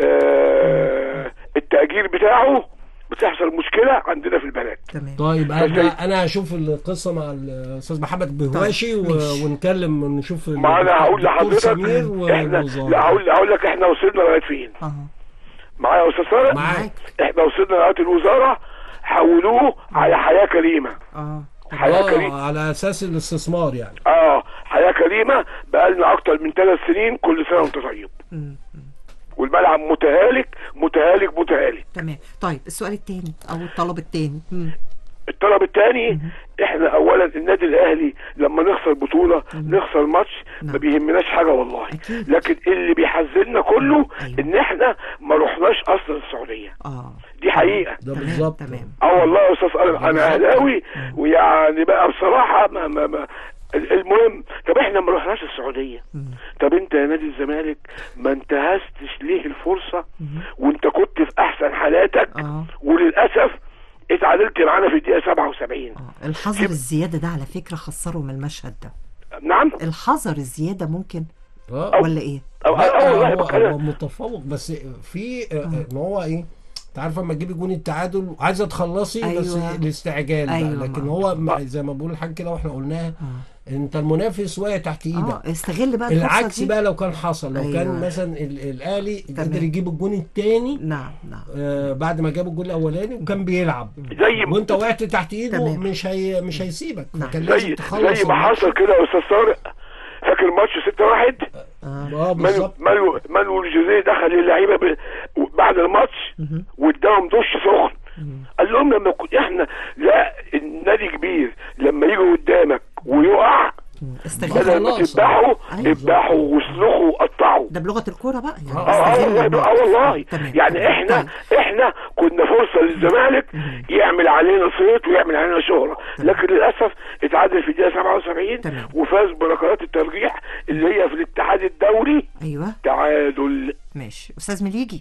آه التاجير بتاعه بتحصل مشكله عندنا في البلد تمام طيب بس- انا انا هشوف القصه مع الاستاذ محمد بهواشي طيب، و... ماشي. ونكلم ونشوف ما انا هقول الدكتور لحضرتك سمير احنا والوزارة. لا هقول هقول لك احنا وصلنا لغايه فين اه معايا يا استاذ طارق معاك احنا وصلنا لغايه الوزاره حولوه على حياه كريمه اه حياه كريمه اه على اساس الاستثمار يعني اه حياه كريمه بقالنا اكتر من ثلاث سنين كل سنه وانت طيب مم. والملعب متهالك متهالك متهالك تمام طيب السؤال التاني او الطلب التاني مم. الطلب الثاني احنا اولا النادي الاهلي لما نخسر بطوله نخسر ماتش ما نعم. بيهمناش حاجه والله أكيد. لكن اللي بيحزننا كله أيوة. ان احنا ما رحناش اصلا السعوديه اه دي حقيقه ده تمام بالظبط تمام اه والله يا استاذ انا انا اهلاوي ويعني بقى بصراحه ما ما ما المهم طب احنا ما رحناش السعوديه طب انت يا نادي الزمالك ما انتهزتش ليه الفرصه وانت كنت في احسن حالاتك اه وللاسف اتعادلت معانا في الدقيقه 77 اه الحذر الزيادة ده على فكرة خسره من المشهد ده نعم الحذر الزيادة ممكن اه ولا ايه أو أو لا والله هو, بتكلم. هو متفوق بس في آه، ان هو ايه انت عارف لما تجيبي جون التعادل عايزه تخلصي بس أيوة. الاستعجال أيوة، بقى لكن ما- هو ما- زي ما بقول الحاج كده واحنا قلناها انت المنافس واقع تحت ايدك اه استغل بقى الفرصة العكس دي. بقى لو كان حصل لو أيوة. كان مثلا ال- الاهلي تمام. قدر يجيب الجون الثاني نعم نعم آه بعد ما جاب الجون الاولاني وكان بيلعب زي وانت وقعت تحت ايده تمام. مش هي مش هيسيبك نعم. فكان لازم زي تخلص زي ما الماتش. حصل كده يا استاذ طارق فاكر ماتش 6 1 اه مانو بالظبط مانو مانو الجوزيه دخل اللعيبه ب... بعد الماتش واداهم دش سخن قال لهم لما كنت احنا لا النادي كبير لما يجي قدامك ويقع استغل بدل ما خلاص. تذبحوا أيوة. اذبحوا واسلخوا وقطعوا ده بلغة الكورة بقى يعني اه اه استغل والله الموقف. اه والله تمام يعني تمام. احنا طيب. احنا كنا فرصه للزمالك يعمل علينا صيت ويعمل علينا شهره لكن للاسف اتعادل في الدقيقه 77 تمام. وفاز بركلات الترجيح اللي هي في الاتحاد الدولي ايوه تعادل ماشي استاذ مليجي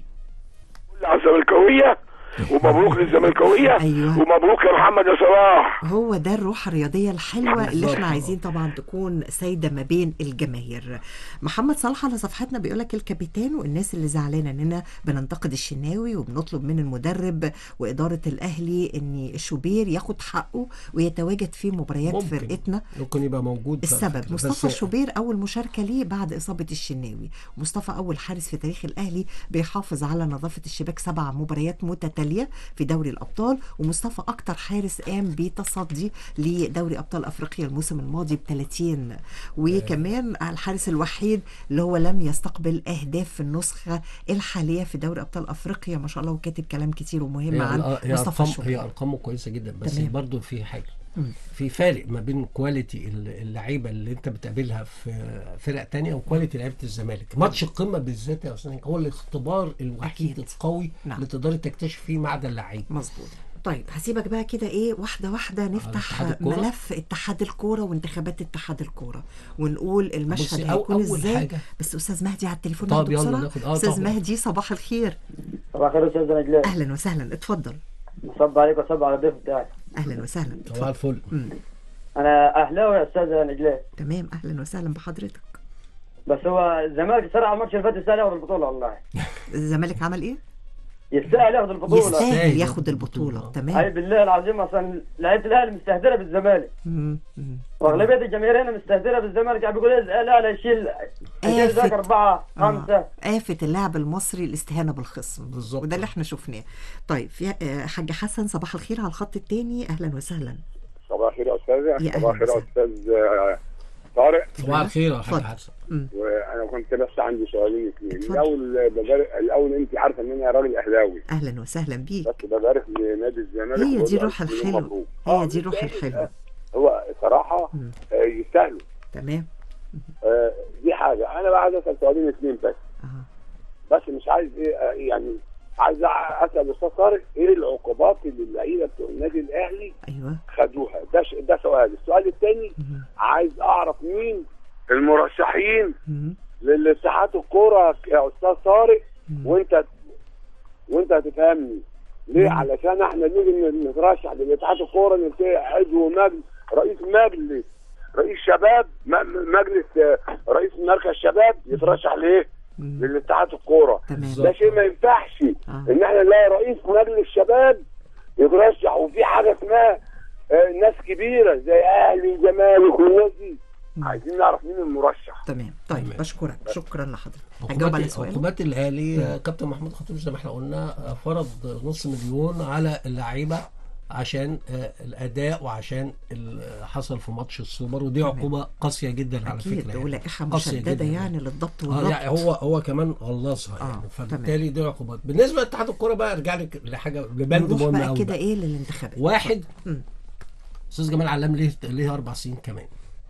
على الزملكاويه ومبروك للزملكاويه أيوة. ومبروك يا محمد يا صلاح هو ده الروح الرياضية الحلوة اللي بالظبط. احنا عايزين طبعا تكون سايدة ما بين الجماهير محمد صلاح على صفحتنا بيقولك الكابيتان والناس اللي زعلانة اننا بننتقد الشناوي وبنطلب من المدرب وإدارة الأهلي ان الشوبير ياخد حقه ويتواجد في مباريات ممكن. فرقتنا ممكن يبقى موجود السبب بس- مصطفى شوبير اول مشاركه ليه بعد اصابه الشناوي مصطفى اول حارس في تاريخ الاهلي بيحافظ على نظافه الشباك سبع مباريات متتاليه في دوري الابطال ومصطفى اكتر حارس قام بتصدي لدوري ابطال افريقيا الموسم الماضي ب 30 وكمان الحارس الوحيد اللي هو لم يستقبل اهداف في النسخه الحاليه في دوري ابطال افريقيا ما شاء الله وكاتب كلام كتير ومهم هي, عن هي مصطفى ارقام هي الشوبير ارقامه كويسه جدا بس تمام. برضو في حاجه في فارق ما بين كواليتي اللعيبه اللي انت بتقابلها في فرق تانية وكواليتي لعيبه الزمالك ماتش القمه بالذات يا استاذ هو الاختبار الوحيد أكيد. القوي نعم. اللي تقدري تكتشف فيه معدن اللعيب مظبوط طيب هسيبك بقى كده ايه واحده واحده نفتح اتحاد الكورة؟ ملف اتحاد الكوره وانتخابات اتحاد الكوره ونقول المشهد بصي، أو- هيكون أول ازاي حاجة. بس استاذ مهدي على التليفون طب ناخده يلا بسرعه ناخد- آه استاذ طبعا. مهدي صباح الخير صباح الخير استاذ نجلاء اهلا وسهلا اتفضل صب عليك وصب على الضيف بتاعك اهلا وسهلا صباح الفل انا اهلاوي يا استاذ نجلاء تمام اهلا وسهلا بحضرتك بس هو الزمالك سرع الماتش اللي فات السنه في البطوله والله الزمالك عمل ايه يستاهل ياخد البطوله يستاهل ياخد البطوله تمام اي بالله العظيم اصلا لعيبه الاهلي مستهدره بالزمالك مم. مم. واغلبيه الجماهير هنا مستهدره بالزمالك عم بيقول الاهلي يشيل يشيل ذاك اربعه خمسه آه. آفة اللاعب المصري الاستهانة بالخصم بالظبط. وده اللي احنا شفناه طيب في آه، حاج حسن صباح الخير على الخط الثاني اهلا وسهلا صباح الخير يا يا استاذه أهلا صباح الخير يا وسهلا. استاذ آه، طارق صباح الخير يا حاج اتفضل. حسن وانا كنت بس عندي سؤالين اثنين اتفضل. الاول ببارك الاول انت عارفه ان انا راجل اهلاوي اهلا وسهلا بيك بس ببارك لنادي الزمالك هي وأقول دي له الروح ألف مليون الحلوة مبروك. هي آه، دي الروح يستاهل. الحلوة هو صراحه مم. آه، يستاهلوا تمام آه، دي حاجه انا بقى عايز اسال سؤالين اثنين بس آه. بس مش عايز ايه آه، يعني عايز اسال الاستاذ طارق ايه العقوبات اللي اللعيبه بتوع النادي الاهلي ايوه خدوها ده ش- ده سؤال السؤال الثاني عايز اعرف مين المرشحين مم. للاتحاد الكوره يا استاذ طارق وانت وانت هتفهمني ليه علشان احنا نيجي نترشح للاتحاد الكوره نلتقي عضو مجلس رئيس مجلس رئيس شباب م- مجلس آه، رئيس مركز شباب يترشح ليه؟ للاتحاد الكوره تمام ده شيء ما ينفعش آه. ان احنا نلاقي رئيس مجلس شباب يترشح وفي حاجه اسمها آه، ناس كبيره زي اهلي وزمالك والناس دي عايزين نعرف مين المرشح تمام طيب تمام. بشكرك شكرا لحضرتك هجاوب على عقوبات سؤال عقوبات الاهلي آه، كابتن محمود خطيب زي ما احنا قلنا آه، فرض نص مليون على اللعيبه عشان آه، الاداء وعشان اللي حصل في ماتش السوبر ودي عقوبه قاسيه جدا على اكيد فكره ولائحه قاسية مشدده جداً. يعني للضبط اه والضبط يعني هو هو كمان غلظها آه، يعني فبالتالي دي عقوبات بالنسبه لاتحاد الكوره بقى ارجع لك لحاجه لبند نروح مهم بقى قوي كده بقى. ايه للانتخابات واحد مم. استاذ جمال علام ليه ليه اربع سنين كمان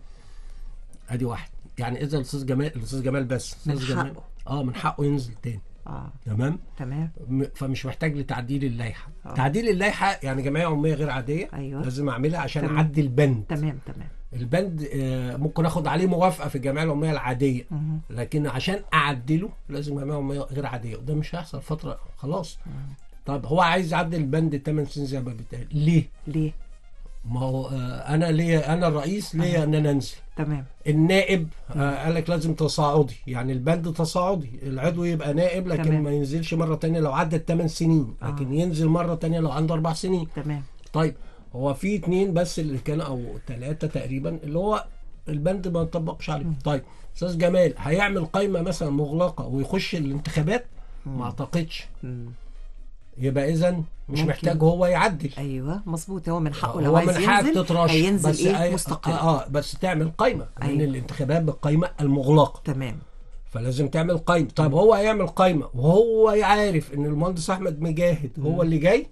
ادي واحد يعني اذا الاستاذ جمال الاستاذ جمال بس من استاذ جمال حقه. اه من حقه ينزل تاني اه تمام تمام م- فمش محتاج لتعديل اللائحه آه. تعديل اللائحه يعني جمعيه عموميه غير عاديه أيوة. لازم اعملها عشان تمام. اعدل بند تمام تمام البند آه، ممكن اخد عليه موافقه في الجمعيه العموميه العاديه مهم. لكن عشان اعدله لازم جمعيه عموميه غير عاديه وده مش هيحصل فتره خلاص طب هو عايز يعدل البند 8 سنين زي ما بيتقال ليه؟ ليه ما هو آه، انا ليا انا الرئيس ليا ان انا انزل تمام النائب آه قال لك لازم تصاعدي يعني البند تصاعدي العضو يبقى نائب لكن تمام. ما ينزلش مره تانية لو عدت 8 سنين لكن ينزل مره تانية لو عنده اربع سنين تمام طيب هو في اتنين بس اللي كانوا او ثلاثه تقريبا اللي هو البند ما يطبقش عليه طيب استاذ جمال هيعمل قائمه مثلا مغلقه ويخش الانتخابات ما اعتقدش مم. يبقى اذا مش ممكن. محتاج هو يعدل ايوه مظبوط هو من حقه هو لو عايز من حقك ينزل تترشح هينزل بس ايه أي- مستقل اه, آه بس تعمل قائمه لان أيوة. الانتخابات بالقائمه المغلقه تمام فلازم تعمل قائمه طيب هو هيعمل قائمه وهو عارف ان المهندس احمد مجاهد هو اللي جاي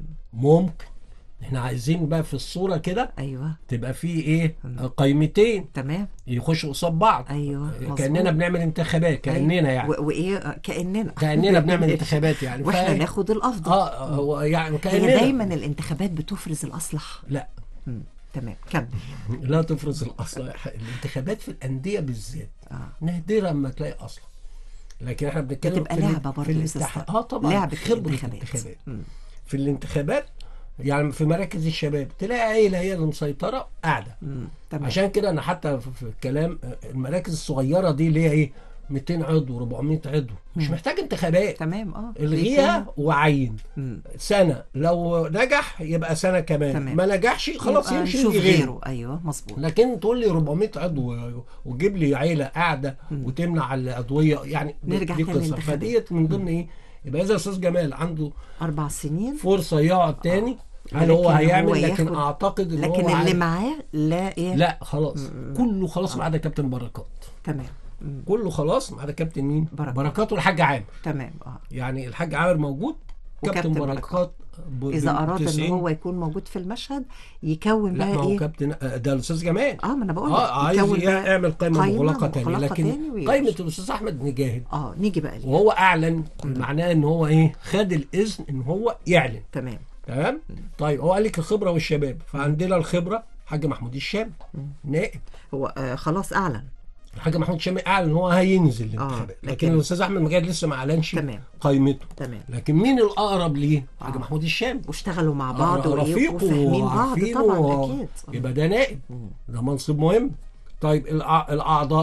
ممكن احنا عايزين بقى في الصوره كده ايوه تبقى في ايه قائمتين تمام يخشوا قصاد بعض ايوه كاننا مظبوط. بنعمل انتخابات كاننا أيوة. يعني و- وايه آه، كاننا كاننا بنعمل انتخابات يعني واحنا ف- ناخد الافضل اه هو يعني هي كاننا دايما الانتخابات بتفرز الاصلح لا مم. تمام كمل لا تفرز الاصل الانتخابات في الانديه بالذات آه. نادرا ما تلاقي اصلا لكن احنا بنتكلم بتبقى في ال- لعبه في برضه يا أستاذ الاتحاد طارق. اه طبعا لعبه خبره الانتخابات الانتخابات مم. في الانتخابات يعني في مراكز الشباب تلاقي عيله هي اللي مسيطره قاعده مم. تمام عشان كده انا حتى في في الكلام آه، المراكز الصغيره دي اللي هي ايه 200 عضو 400 عضو مش مم. محتاج انتخابات تمام اه الغيها وعين مم. سنه لو نجح يبقى سنه كمان تمام. ما نجحش خلاص يبقى يمشي نشوف يجي غيره غيره ايوه مظبوط لكن تقول لي 400 عضو وتجيب لي عيله قاعده وتمنع الادويه يعني نرجع دي تاني قصه للانتخابات. فديت من ضمن ايه يبقى اذا استاذ جمال عنده اربع سنين فرصه يقعد تاني هل هو لكن هيعمل هو لكن ياخد- اعتقد ان لكن هو اللي عارف- معاه لا ايه لا خلاص كله خلاص ما عدا كابتن بركات تمام مم. كله خلاص ما عدا كابتن مين بركات. بركات والحاج عامر تمام اه يعني الحاج عامر موجود كابتن وكابتن بركات ب- اذا ب- اراد ان 90. هو يكون موجود في المشهد يكون لا ما بقى هو ايه كابتن آه، ده الاستاذ جمال اه ما انا بقول لك اه عايز يكون بقى يعمل قائمه مغلقه تاني مغلقة لكن تاني ويمشي. قائمه الاستاذ احمد مجاهد اه نيجي بقى ليه وهو اعلن معناه ان هو ايه خد الاذن ان هو يعلن تمام تمام طيب هو قال لك الخبره والشباب فعندنا الخبره حاج محمود الشام نائب هو آه خلاص اعلن الحاج محمود الشامي اعلن ان هو هينزل الانتخابات لكن- لكن الاستاذ احمد مجاهد لسه ما اعلنش تمام. قائمته تمام لكن مين الاقرب ليه حاج محمود الشامي واشتغلوا مع بعض آه، وايه رفيقه وفاهمين بعض وعارفينه طبعا و- اكيد يبقى ده نائب ده منصب مهم طيب الأع- الاعضاء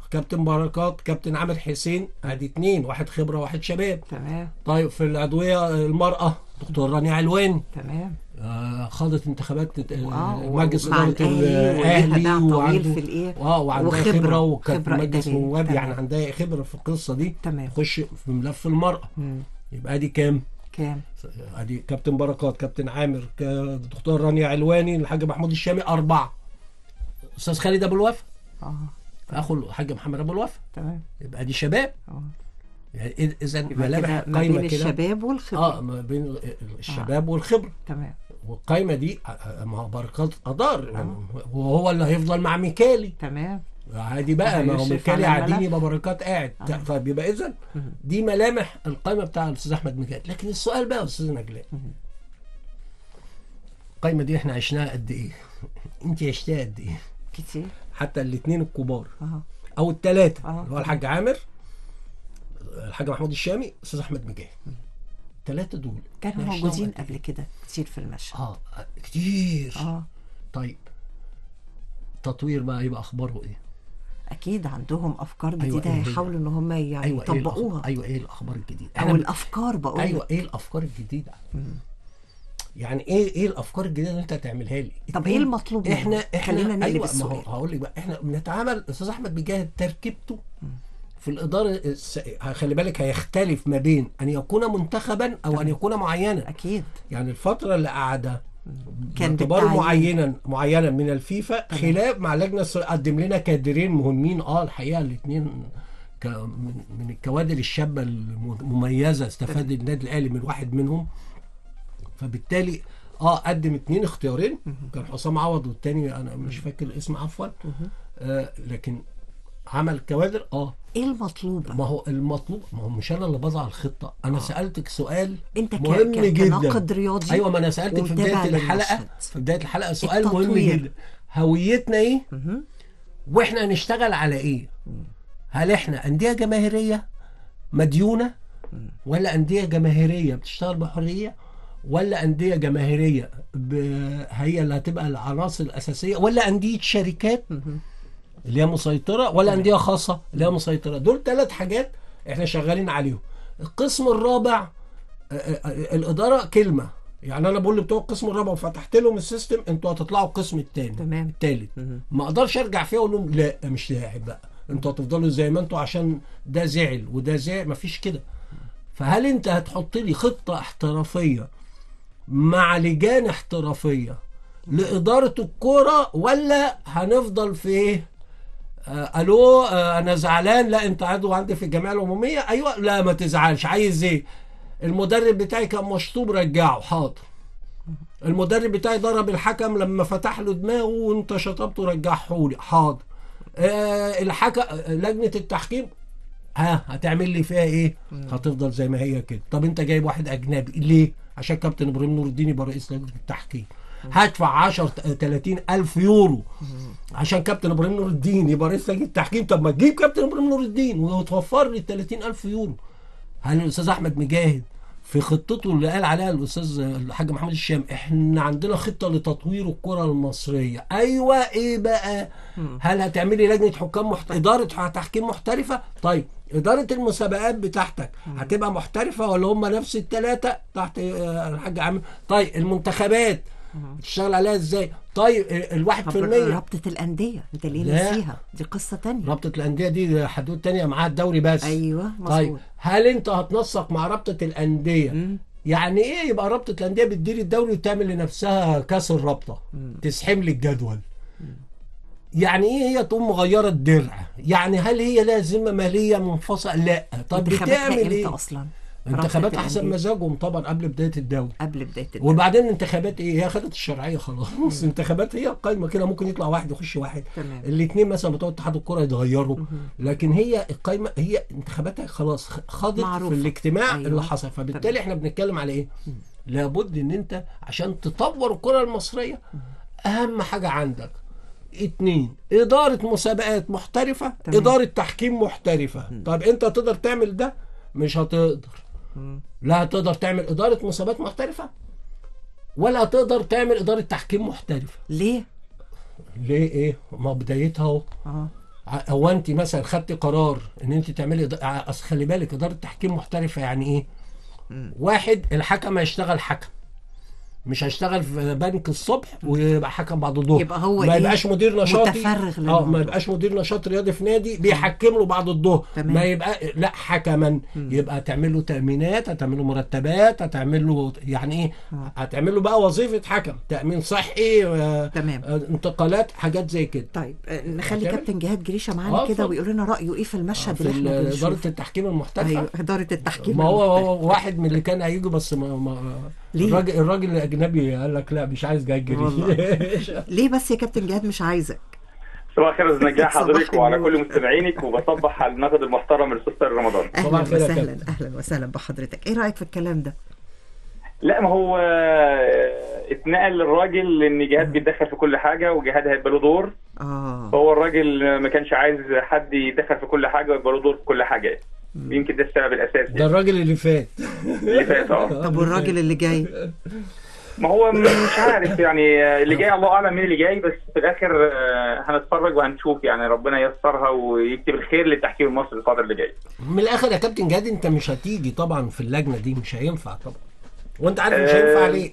كابتن بركات كابتن عامر حسين ادي اتنين واحد خبره واحد شباب تمام طيب في الادويه المراه دكتور رانيا علواني تمام آه خاضت انتخابات آه، آه و- مجلس مع اداره الأهلي وليها الاهلي باع طويل وعنده في الإيه؟ اه وعندها وخبرة، خبره وكانت خبرة مجلس إدارية. نواب يعني تمام. عندها خبره في القصه دي تمام. تخش في ملف المراه مم. يبقى ادي كام؟ كام ادي كابتن بركات كابتن عامر ك- دكتور رانيا علواني الحاج محمود الشامي اربعه استاذ خالد ابو الوفا اه اخو الحاج محمد ابو الوفا تمام يبقى دي شباب اه يعني اذا يبقى ملامح كده ما قايمه بين كده الشباب والخبرة. اه ما بين الشباب والخبره تمام والقايمه دي آه، ما هو بركات ادار يعني وهو اللي هيفضل مع ميكالي تمام عادي بقى ما هو وهيشرف ميكالي على قاعدين الملف. يبقى بركات قاعد آه. طيب يبقى اذا دي ملامح القايمه بتاع الاستاذ احمد ميكالي لكن السؤال بقى يا استاذ نجلاء القايمه دي احنا عشناها قد ايه؟ انت عشتها قد ايه؟ كتير حتى الاثنين الكبار اه او الثلاثه آه. اللي هو الحاج عامر الحاج محمود الشامي استاذ احمد مجاهد الثلاثه دول كانوا إحنا عشناهم موجودين قد إيه؟ قبل كده كتير في المشهد اه كتير اه طيب التطوير بقى يبقى اخباره ايه؟ اكيد عندهم افكار أيوة، جديده إيه هي؟ هيحاولوا ان هم يعني ايوه ايه يطبقوها الأخ- ايوه ايه الاخبار الجديده او إحنا- الافكار بقول ايوه لك. ايه الافكار الجديده يعني ايه ايه الافكار الجديده اللي انت هتعملها لي طب اتنين، ايه المطلوب احنا منهم؟ احنا خلينا نقلب ايوه ما هو السؤال. هقول لك بقى احنا بنتعامل استاذ احمد بيجاهد تركيبته في الاداره الس... خلي بالك هيختلف ما بين ان يكون منتخبا او ان يكون معينا اكيد يعني الفتره اللي قعدها كان باعتباره بالتعيين. معينا معينا من الفيفا خلاف مع لجنه الس- قدم لنا كادرين مهمين اه الحقيقه الاثنين ك... من... من الكوادر الشابه المميزه استفاد النادي الاهلي من واحد منهم فبالتالي اه قدم اثنين اختيارين كان حسام عوض والتاني انا مش فاكر الاسم عفوا آه لكن عمل كوادر اه ايه المطلوب ما هو المطلوب ما هو مش انا اللي بضع الخطه انا سالتك سؤال انت ك- مهم ك- جدا كناقد رياضي ايوه ما انا سالتك في ومتابع بدايه الحلقه للمشهد. في بدايه الحلقه سؤال مهم التطوير. جدا هويتنا ايه واحنا هنشتغل على ايه هل احنا انديه جماهيريه مديونه ولا انديه جماهيريه بتشتغل بحريه ولا انديه جماهيريه ب... هي اللي هتبقى العناصر الاساسيه ولا انديه شركات اللي هي مسيطره ولا انديه خاصه اللي هي مسيطره دول ثلاث حاجات احنا شغالين عليهم القسم الرابع آه، آه، الاداره كلمه يعني انا بقول لبتوع القسم الرابع وفتحت لهم السيستم انتوا هتطلعوا القسم الثاني تمام الثالث ما اقدرش ارجع فيها اقول لهم لا مش لاعب بقى انتوا هتفضلوا زي ما انتوا عشان ده زعل وده زعل مفيش كده فهل انت هتحط لي خطه احترافيه مع لجان احترافيه لاداره الكوره ولا هنفضل في ايه آه الو آه انا زعلان لا انت عضو عندي في الجمعيه العموميه ايوه لا ما تزعلش عايز ايه المدرب بتاعي كان مشطوب رجعه حاضر المدرب بتاعي ضرب الحكم لما فتح له دماغه وانت شطبته رجعه لي حاضر آه الحكم لجنه التحكيم ها هتعمل لي فيها ايه هتفضل زي ما هي كده طب انت جايب واحد اجنبي ليه عشان كابتن ابراهيم نور الدين يبقى رئيس لجنه التحكيم هدفع 10 30 الف يورو عشان كابتن ابراهيم نور الدين يبقى رئيس لجنه التحكيم طب ما تجيب كابتن ابراهيم نور الدين وتوفر لي 30 الف يورو هل الاستاذ احمد مجاهد في خطته اللي قال عليها الاستاذ الحاج محمد الشام احنا عندنا خطه لتطوير الكره المصريه ايوه ايه بقى هل هتعملي لجنه حكام محت... اداره تحكيم محترفه طيب اداره المسابقات بتاعتك هتبقى محترفه ولا هم نفس الثلاثه تحت آه، الحاج عامر طيب المنتخبات تشتغل عليها ازاي طيب ال- الواحد طب في المية رابطه الانديه انت ليه لا. ناسيها دي قصه تانية رابطه الانديه دي حدود تانية معاها الدوري بس ايوه مظبوط طيب هل انت هتنسق مع رابطه الانديه يعني ايه يبقى رابطه الانديه بتدير الدوري وتعمل لنفسها كاس الرابطه تسحم لي الجدول يعني ايه هي تقوم مغيره الدرع يعني هل هي لها ذمه ماليه منفصله لا طب انتخاباتها بتعمل امتى ايه اصلا انتخابات رابطة احسن الأندية. مزاجهم طبعا قبل بدايه الدوري قبل بدايه الدوري. وبعدين انتخابات ايه هي خدت الشرعيه خلاص انتخابات هي القايمه كده ممكن يطلع واحد يخش واحد تمام. الاثنين مثلا بتوع اتحاد الكره يتغيروا لكن هي القايمه هي انتخاباتها خلاص خاضت معروفة. في الاجتماع أيوة. اللي حصل فبالتالي احنا بنتكلم على ايه لابد ان انت عشان تطور الكره المصريه اهم حاجه عندك اتنين إدارة مسابقات محترفة تمام. إدارة تحكيم محترفة طب أنت تقدر تعمل ده مش هتقدر لا هتقدر تعمل إدارة مسابقات محترفة ولا هتقدر تعمل إدارة تحكيم محترفة ليه ليه إيه ما بدايتها أهو اه ع- هو انت مثلا خدتي قرار ان انت تعملي إد- ع- اصل خلي بالك اداره تحكيم محترفه يعني ايه واحد الحكم هيشتغل حكم مش هيشتغل في بنك الصبح ويبقى حكم بعد الظهر يبقى هو ما إيه؟ يبقاش مدير نشاطي متفرغ اه للموضوع. ما يبقاش مدير نشاط رياضي في نادي بيحكم له بعد الظهر تمام. ما يبقى لا حكما يبقى هتعمل له تامينات هتعمل له مرتبات هتعمل له يعني ايه هتعمل له بقى وظيفه حكم تامين صحي آه تمام آه انتقالات حاجات زي كده طيب آه، نخلي هتعمل؟ كابتن جهاد جريشه آه، معانا كده اتفضل. ويقول لنا رايه ايه في المشهد في اللي احنا ال- بنشوفه اداره التحكيم المحترفه ايوه اداره التحكيم ما هو المحترفة. هو واحد من اللي كان هيجوا بس ما, ما ليه؟ الراجل الراجل الاجنبي قال لك لا مش عايز جاي جري والله. ليه بس يا كابتن جهاد مش عايزك صباح الخير يا استاذ نجاح صباح حضرتك وعلى النور. كل مستمعينك وبصبح على الناقد المحترم الاستاذ طارق رمضان اهلا وسهلا اهلا وسهلا بحضرتك ايه رايك في الكلام ده لا ما هو آه، اتنقل للراجل ان جهاد بيتدخل في كل حاجه وجهاد هيبقى له دور اه هو الراجل ما كانش عايز حد يتدخل في كل حاجه ويبقى له دور في كل حاجه يمكن ده السبب الاساسي ده الراجل اللي فات اللي فات اه طب والراجل اللي جاي ما هو مش عارف يعني آه، اللي جاي الله اعلم مين اللي جاي بس في الاخر آه، هنتفرج وهنشوف يعني ربنا ييسرها ويكتب الخير للتحكيم المصري الفتره اللي جايه من الاخر يا كابتن جهاد انت مش هتيجي طبعا في اللجنه دي مش هينفع طبعا وانت عارف مش آه، هينفع ليه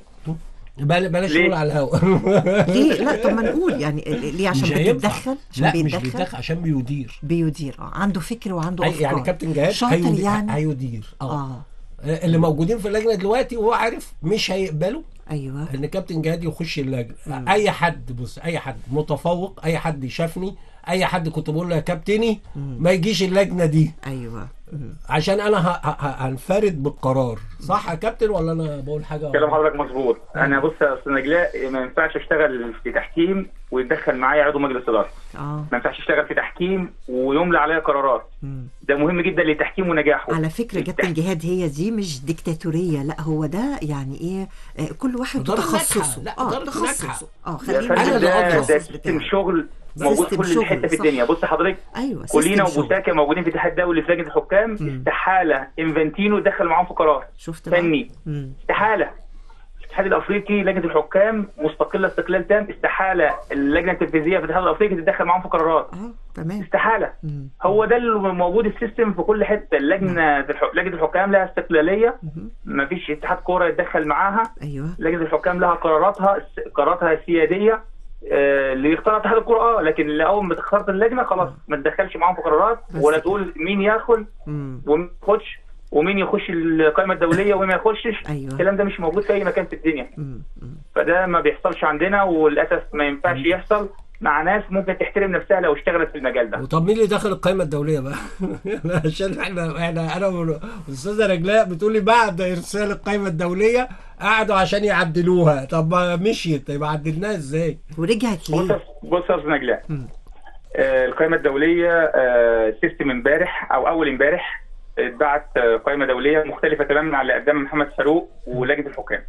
بل- بلاش ليه؟ نقول على الهوا ليه لا طب ما نقول يعني ليه عشان مش هينفع. بتتدخل عشان لا مش بيتدخل بيتدخل عشان بيدير بيدير اه عنده فكر وعنده أي- افكار يعني كابتن جهاد شاطر هيدير, يعني هيدير اه اه اللي موجودين في اللجنه دلوقتي وهو عارف مش هيقبلوا ايوه ان كابتن جهاد يخش اللجنه اي حد بص اي حد متفوق اي حد شافني اي حد كنت بقول له يا كابتني ما يجيش اللجنه دي ايوه عشان انا ه- ه- ه- هنفرد بالقرار صح يا كابتن ولا انا بقول حاجه كلام حضرتك مظبوط انا بص يا استاذ نجلاء ما ينفعش اشتغل في تحكيم ويتدخل معايا عضو مجلس اداره اه ما ينفعش اشتغل في تحكيم ويملى عليا قرارات مم. ده مهم جدا للتحكيم ونجاحه على فكرة كابتن جهاد هي دي مش ديكتاتورية لا هو ده يعني ايه آه، كل واحد إدارة تخصصه ناجحة. لا، اه إدارة تخصصه ناجحة. اه يا خلينا فندم على ده ده التخصص سيستم بتاعه شغل موجود في سيستم كل شغل، حته في صح. الدنيا بص حضرتك ايوه كلنا سيستم شغل. وبوساكا موجودين في الاتحاد الدولي في لجنه الحكام استحاله انفنتينو يدخل معاهم في قرار شفت بقى فني مم. استحاله الاتحاد الافريقي لجنه الحكام مستقله استقلال تام استحاله اللجنه التنفيذيه في الاتحاد الافريقي تتدخل معاهم في قرارات اه تمام استحاله مم. هو ده اللي موجود السيستم في كل حته اللجنه الح... لجنه الحكام لها استقلاليه ما فيش اتحاد كوره يتدخل معاها ايوه لجنه الحكام لها قراراتها قراراتها السياديه آه، اللي يختار اتحاد الكوره اه لكن اللي اول ما تختار اللجنه خلاص ما تدخلش معاهم في قرارات بس ولا كده. تقول مين يدخل مم. ومين ما يخش ومين يخش القائمه الدوليه ومين ما يخشش أيوة. الكلام ده مش موجود في اي مكان في الدنيا مم. مم. فده ما بيحصلش عندنا وللاسف ما ينفعش يحصل مع ناس ممكن تحترم نفسها لو اشتغلت في المجال ده وطب مين اللي دخل القائمه الدوليه بقى؟ عشان احنا احنا انا والاستاذه رجلاء بتقول لي بعد ارسال القائمه الدوليه قعدوا عشان يعدلوها طب ما مشيت يبقى عدلناها ازاي؟ ورجعت بص ليه؟ بص يا استاذ نجلاء مم. آه، القائمه الدوليه آه، سيستم امبارح او اول امبارح اتبعت آه، قائمه دوليه مختلفه تماما عن اللي قدمها محمد فاروق ولجنه الحكام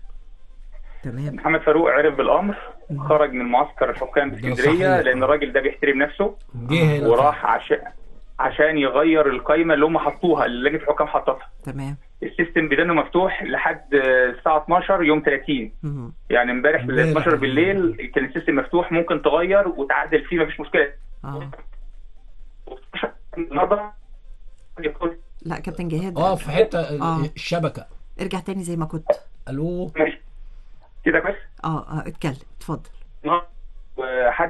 تمام محمد فاروق عرف بالامر خرج من معسكر الحكام في ده اسكندريه صحيح. لان الراجل ده بيحترم نفسه جه هنا وراح عشان عشان يغير القائمه اللي هم حطوها اللي لجنه الحكام حطتها تمام السيستم بدانه مفتوح لحد آه، الساعه 12 يوم 30 مم. يعني امبارح بال امبارح. 12 بالليل كان السيستم مفتوح ممكن تغير وتعدل فيه مفيش مشكله اه النهارده يكون لا كابتن جهاد اه في حته آه. الشبكه ارجع تاني زي ما كنت الو ماشي كده بس اه اه اتكلم اتفضل وحد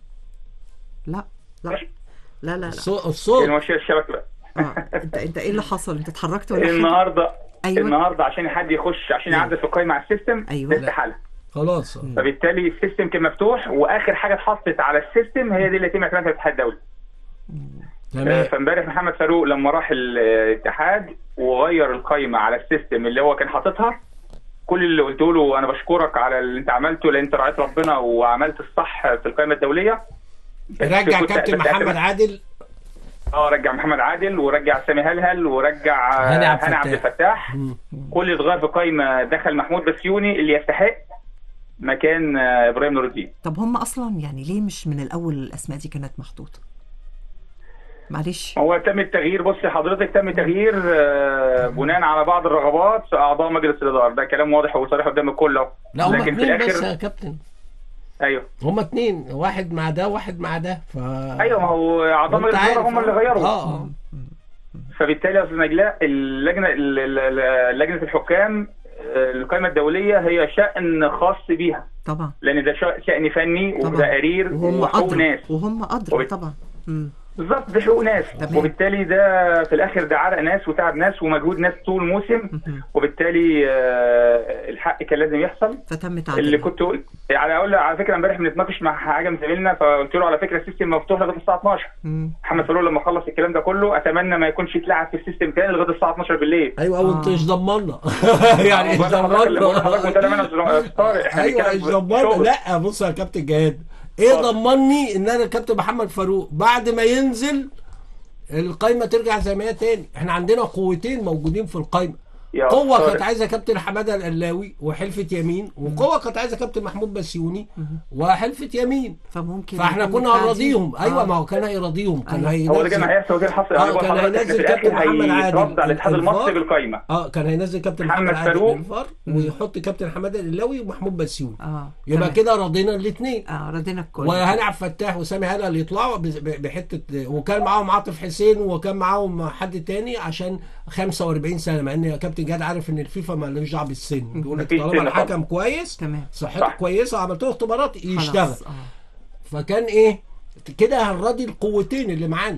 لا لا لا لا لا الصوت الصوت المؤشر الشبكه بقى اه انت انت ايه اللي حصل انت اتحركت ولا حاجه النهارده أيوة. النهارده عشان حد يخش عشان يعدل في القائمه على السيستم أيوة. ده استحاله خلاص فبالتالي السيستم كان مفتوح واخر حاجه اتحطت على السيستم هي دي اللي يتم اعتمادها في الاتحاد الدولي آه، تمام فامبارح محمد فاروق لما راح الاتحاد وغير القائمه على السيستم اللي هو كان حاططها كل اللي قلته له انا بشكرك على اللي انت عملته لان انت رعيت ربنا وعملت الصح في القائمه الدوليه بس رجع كنت- كابتن بس محمد أعتمد- عادل اه رجع محمد عادل ورجع سامي هلهل ورجع آه، هاني عبد هاني عبد الفتاح. الفتاح مم. كل اللي اتغير في القائمه دخل محمود بسيوني اللي يستحق مكان آه، ابراهيم نور الدين طب هم اصلا يعني ليه مش من الاول الاسماء دي كانت محطوطه معلش هو تم التغيير بص حضرتك تم تغيير آه، بناء على بعض الرغبات في اعضاء مجلس الاداره ده كلام واضح وصريح قدام الكل اهو لا هم لكن في اتنين بس الاخر يا كابتن ايوه هما اتنين واحد مع ده واحد مع ده ف ايوه ما هو اعضاء وأنت مجلس الاداره عارف، هم اللي غيروا اه اه فبالتالي يا استاذ نجلاء اللجنه ال- ال- ال- لجنه الحكام آه، القائمه الدوليه هي شان خاص بيها طبعا لان ده شا- شان فني طبعا. وتقارير وهم وحقوق أدرى ناس وهم أدرى وبت- طبعا مم. بالظبط ده حقوق ناس تمام. وبالتالي ده في الاخر ده عرق ناس وتعب ناس ومجهود ناس طول الموسم وبالتالي آه، الحق كان لازم يحصل فتم اللي تعديله كنت على اقول على فكره امبارح بنتناقش مع حاجه من زميلنا فقلت له على فكره السيستم مفتوح لغايه الساعه 12 مم. محمد فاروق لما خلص الكلام ده كله اتمنى ما يكونش اتلعب في السيستم تاني لغايه الساعه 12 بالليل ايوه وانت ايش ضمنا يعني ايش بقول لحضرتك اللي بقول لحضرتك ضمنا متابع منها يا طارق احنا ايوه بنتكلم ايش في ضمنا شغل. لا بص يا كابتن جهاد ايه ضمني ان انا كابتن محمد فاروق بعد ما ينزل القايمه ترجع زي ما هي تاني احنا عندنا قوتين موجودين في القايمه يا قوه طارق. كانت عايزه كابتن حماده القلاوي وحلفه يمين وقوه كانت عايزه كابتن محمود بسيوني وحلفه يمين فممكن فاحنا يكون كنا تعديل. هنراضيهم ايوه آه. ما هو كان هيراضيهم كان أيوة. هو ده كان هينزل هيحصل وده اللي حصل اه أنا بقول كان لحضرتك إن في هينزل كابتن الاخر محمد عادل هيترد على الاتحاد الفار. المصري بالقايمه اه كان هينزل كابتن محمد محمد عادل فاروق. الفار ويحط كابتن حماده القلاوي ومحمود بسيوني اه يبقى تمام. كده رضينا الاثنين اه رضينا الكل وهاني عبد الفتاح وسامي هلا اللي يطلعوا بز- ب- بحته وكان معاهم عاطف حسين وكان معاهم حد تاني عشان 45 سنه مع ان كابتن جاد عارف ان الفيفا مالوش دعوه بالسن بيقول لك مفيش طالما سن الحكم كويس تمام صحته صح. كويسه وعملت له اختبارات يشتغل خلاص اه فكان ايه كده هنراضي القوتين اللي معانا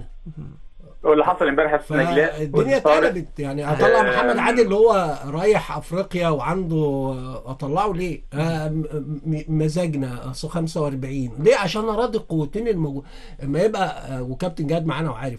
واللي حصل امبارح يا استاذ نجلاء فالدنيا طارق. اتقلبت يعني هطلع آه. محمد عادل اللي هو رايح افريقيا وعنده اطلعه ليه؟ آه م- م- مزاجنا اصل 45 ليه؟ عشان اراضي القوتين الموجود اما يبقى آه وكابتن جاد معانا وعارف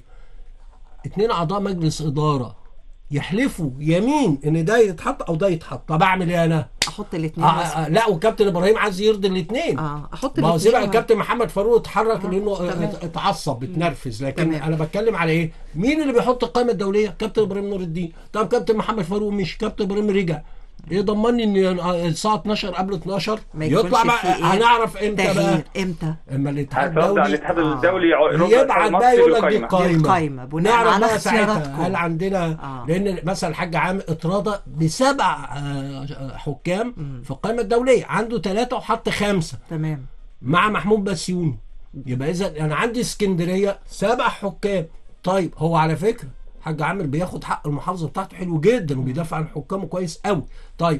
اتنين اعضاء مجلس اداره يحلفوا يمين ان ده يتحط او ده يتحط طب اعمل ايه انا؟ احط الاثنين آه آه لا وكابتن ابراهيم عايز يرضي الاثنين اه احط ما هو الاتنين سيبك و- الكابتن محمد فاروق اتحرك آه، لانه تمام. ات- اتعصب اتنرفز لكن تمام. انا بتكلم على ايه؟ مين اللي بيحط القائمه الدوليه؟ كابتن ابراهيم نور الدين طب كابتن محمد فاروق مش كابتن ابراهيم رجع ايه ضمني ان الساعه 12 قبل 12 ما يكونش يطلع بقى في إيه؟ هنعرف امتى بقى تغيير امتى اما الاتحاد هترد على الدولي الاتحاد آه. الدولي يرد على يبعت الاتحاد بقى المصري يقول لك دي بالقايمه قايمه القايمة بناء نعرف على بقى ساعتها اختياراتكم. هل عندنا آه. لان مثلا الحاج عامر اتراضى بسبع آه، حكام في القائمه الدوليه عنده ثلاثه وحط خمسه تمام مع محمود بسيوني يبقى اذا انا عندي اسكندريه سبع حكام طيب هو على فكره حاج عامر بياخد حق المحافظه بتاعته حلو جدا وبيدافع عن حكامه كويس قوي طيب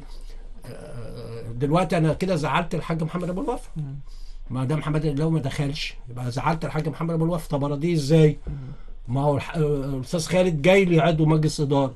آه، دلوقتي انا كده زعلت الحاج محمد ابو الوفا ما دام محمد لو ما دخلش يبقى زعلت الحاج محمد ابو الوفا طب اراضيه ازاي؟ ما هو الح- آه، الاستاذ خالد جاي لي عضو مجلس اداره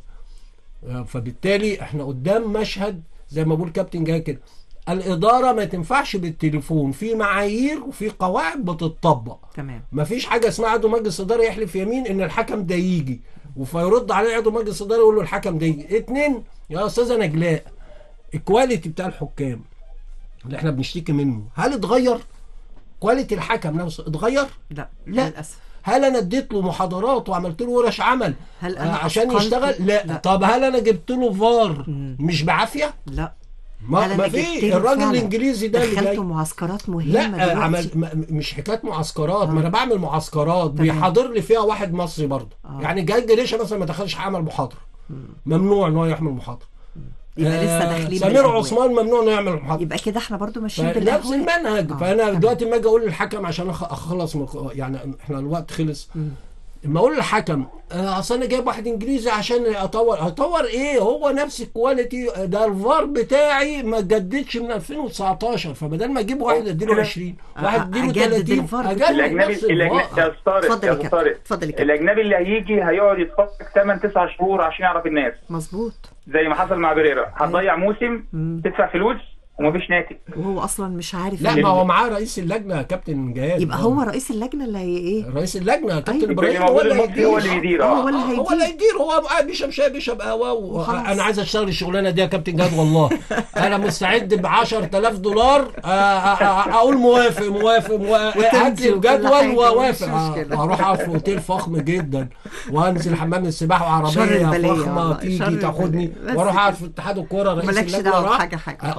آه، فبالتالي احنا قدام مشهد زي ما بقول كابتن جاي كده الاداره ما تنفعش بالتليفون في معايير وفي قواعد بتطبق تمام ما فيش حاجه اسمها عضو مجلس اداره يحلف يمين ان الحكم ده يجي وفيرد عليه عضو مجلس اداره يقول له الحكم ده يجي اتنين يا استاذه نجلاء الكواليتي بتاع الحكام اللي احنا بنشتكي منه هل اتغير كواليتي الحكم نفسه اتغير لا لا. للاسف هل انا اديت له محاضرات وعملت له ورش عمل هل آه، أنا عشان أثقلت؟ يشتغل لا. لا. طب هل انا جبت له فار مش بعافيه لا ما, هل أنا ما جبت في له الراجل فعلاً الانجليزي ده اللي جاي دخلته معسكرات مهمه لا دلوقتي؟ عمل م- مش حكايه معسكرات آه. ما انا بعمل معسكرات تمام. بيحاضر لي فيها واحد مصري برضه آه. يعني جاي جريشه مثلا ما دخلش عمل محاضره ممنوع ان هو يعمل محاضره يبقى لسه آه، داخلين سمير بالأبواب. عثمان ممنوع انه يعمل محاضره يبقى كده احنا برضو ماشيين نفس بالأهواء المنهج آه، فانا تمام. دلوقتي ما اجي اقول للحكم عشان أخ- اخلص من الخ- يعني احنا الوقت خلص اما اقول للحكم آه، اصل انا جايب واحد انجليزي عشان اطور اطور ايه هو نفس الكواليتي ده الفار بتاعي ما جددش من 2019 فبدل ما اجيب واحد اديله 20 واحد اديله أجدد 30 الفار اجدد الاجنبي نفس الاجنبي الفار. يا طارق اتفضل يا يا كابتن. طارق اتفضل يا كابتن. الاجنبي اللي هيجي هيقعد يتفرج 8 9 شهور عشان يعرف الناس مظبوط زي ما حصل مع بريرا هتضيع موسم تدفع فلوس ومفيش ناتج وهو اصلا مش عارف لا ال- ما هو معاه رئيس اللجنه يا كابتن جهاد يبقى هو رئيس اللجنه اللي هي ايه رئيس اللجنه كابتن أيوة. ابراهيم اللي موجود اللي المصري هو اللي بيدير، هو اه اللي هو اللي هيدير هيدير هو قاعد بيشرب شاي بيشرب قهوه و... وخلاص. انا عايز اشتغل الشغلانه دي يا كابتن جاد والله انا مستعد ب 10000 دولار آه، آه، آه، اقول موافق موافق موافق وتمضي هات لي وكل الجدول حاجة، واوافق مش آه، مشكلة. هروح اقعد في اوتيل فخم جدا وانزل حمام السباحه شر وعربيه البلية فخمه والله، تيجي شر تاخدني البلية. بس واروح اقعد كده. في اتحاد الكوره رئيس مالكش اللجنه دعوة راح. بحاجة حاجة آه، خالص. والله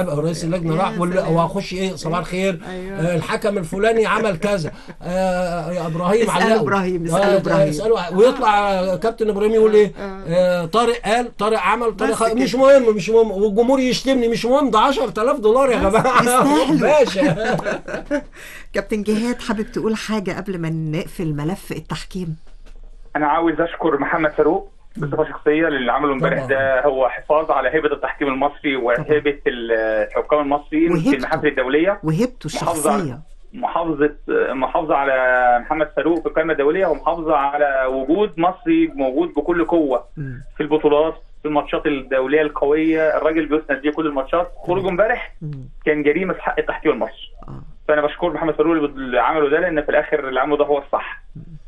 الاتحاد او رئيس اللجنه يا راح ولا- سلام. واخش ايه صباح الخير أيوة. آه الحكم الفلاني عمل كذا آه يا ابراهيم اسألوا علقوا. إبراهيم، اسألوا آه، إبراهيم. اسالوا ويطلع آه، كابتن ابراهيم يقول ايه آه طارق قال طارق عمل طارق بس خ... كده. مش مهم مش مهم والجمهور يشتمني مش مهم ده 10000 دولار يا جماعه يستاهلوا. باشا كابتن جهاد حابب تقول حاجه قبل ما نقفل ملف التحكيم انا عاوز اشكر محمد فاروق بصفه شخصيه للي عمله امبارح طبعاً. ده هو حفاظ على هيبه التحكيم المصري وهيبه الحكام المصريين في وهيبته. المحافل الدوليه وهبته محافظة على- الشخصيه محافظه محافظه على محمد فاروق في القائمه الدوليه ومحافظه على وجود مصري موجود بكل قوه مم. في البطولات في الماتشات الدوليه القويه الراجل بيسند بيه كل الماتشات خروجه امبارح مم. كان جريمه في حق التحكيم المصري آه. فانا بشكر محمد فاروق اللي عمله ده لان في الاخر اللي عمله ده هو الصح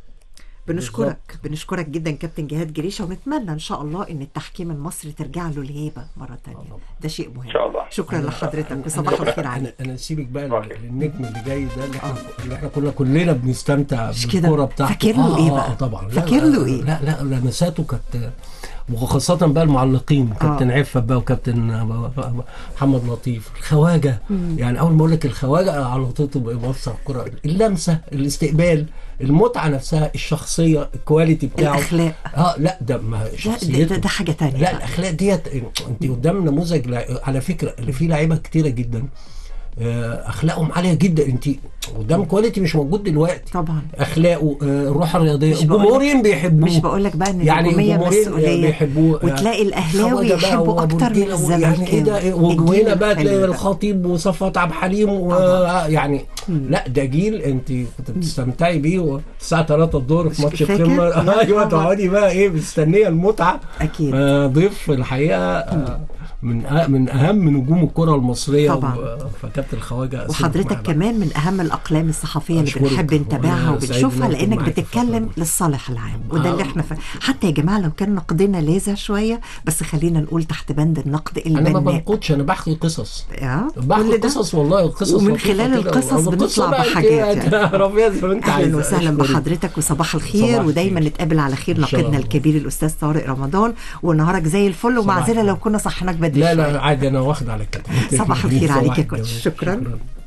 بنشكرك بنشكرك جدا كابتن جهاد جريشه ونتمنى ان شاء الله ان التحكيم المصري ترجع له الهيبه مره تانية ده شيء مهم ان شاء الله شكرا لحضرتك وصباح الخير عليك انا انا سيبك بقى صباح الخير. للنجم اللي جاي ده اللي احنا اللي احنا كنا كلنا بنستمتع مش كده؟ بالكوره بتاعته فاكر له إيه بقى؟ آه طبعا لا، فاكر لا، له إيه؟ لا لا لمساته كانت وخاصة بقى المعلقين كابتن عفة بقى وكابتن محمد لطيف الخواجة يعني أول ما أقول لك الخواجة على طول تبقى بوصل الكرة اللمسة الاستقبال المتعة نفسها الشخصية الكواليتي بتاعه الأخلاق. اه لا ده ما لا ده, شخصيته ده, ده حاجه تانية لا الاخلاق ديت انت قدام نموذج لع- على فكره اللي فيه لعيبه كتيره جدا آه، اخلاقهم عاليه جدا انت قدام كواليتي مش موجود دلوقتي طبعا اخلاقه آه، الروح الرياضيه مش بقولك- الجمهورين بيحبوه مش بقول لك بقى ان يعني النجوميه الجمهورين مسؤوليه بيحبوه وتلاقي الاهلاوي خواجة بقى يحبوا وأبو اكتر من رجيلة و- يعني ايه ده إيه؟ الزملكاوي وهنا بقى الجيل تلاقي الحلو ده. الخطيب وصفوت عبد الحليم ويعني لا ده جيل انت كنت بتستمتعي بيه الساعه 3 الظهر في ماتش فاكر؟ القمه يا ايوه خبر. تقعدي بقى ايه مستنيه المتعه اكيد آه، ضيف الحقيقه آه، من أه- من اهم نجوم الكره المصريه طبعاً. و- فكابتن الخواجه أسيبك وحضرتك معاه. كمان من اهم الاقلام الصحفيه اللي أشكرك. بنحب نتابعها وأنا سعيد وبنشوفها إن أكون لانك معاك في بتتكلم الفترة دي. للصالح العام وده آه. اللي احنا ف... حتى يا جماعه لو كان نقدنا لاذع شويه بس خلينا نقول تحت بند النقد انا ما البناء بنقدش انا بحكي قصص اه بحكي كل ده قصص والله قصص ومن لطيفة خلال كده. القصص والقصة بنطلع بقى أنت- بحاجات أنت يعني. ربيع زي ما انت اهلا عايزه وسهلا أشكرك. بحضرتك وصباح الخير صباح ودايما الخير. نتقابل على خير إن شاء ناقدنا الله. الكبير الاستاذ طارق رمضان ونهارك زي الفل صباح ومعذره الخير. لو كنا صحناك بدري لا شوية. لا عادي انا واخد على كده صباح الخير صباح عليك يا الجمال. كوتش شكرا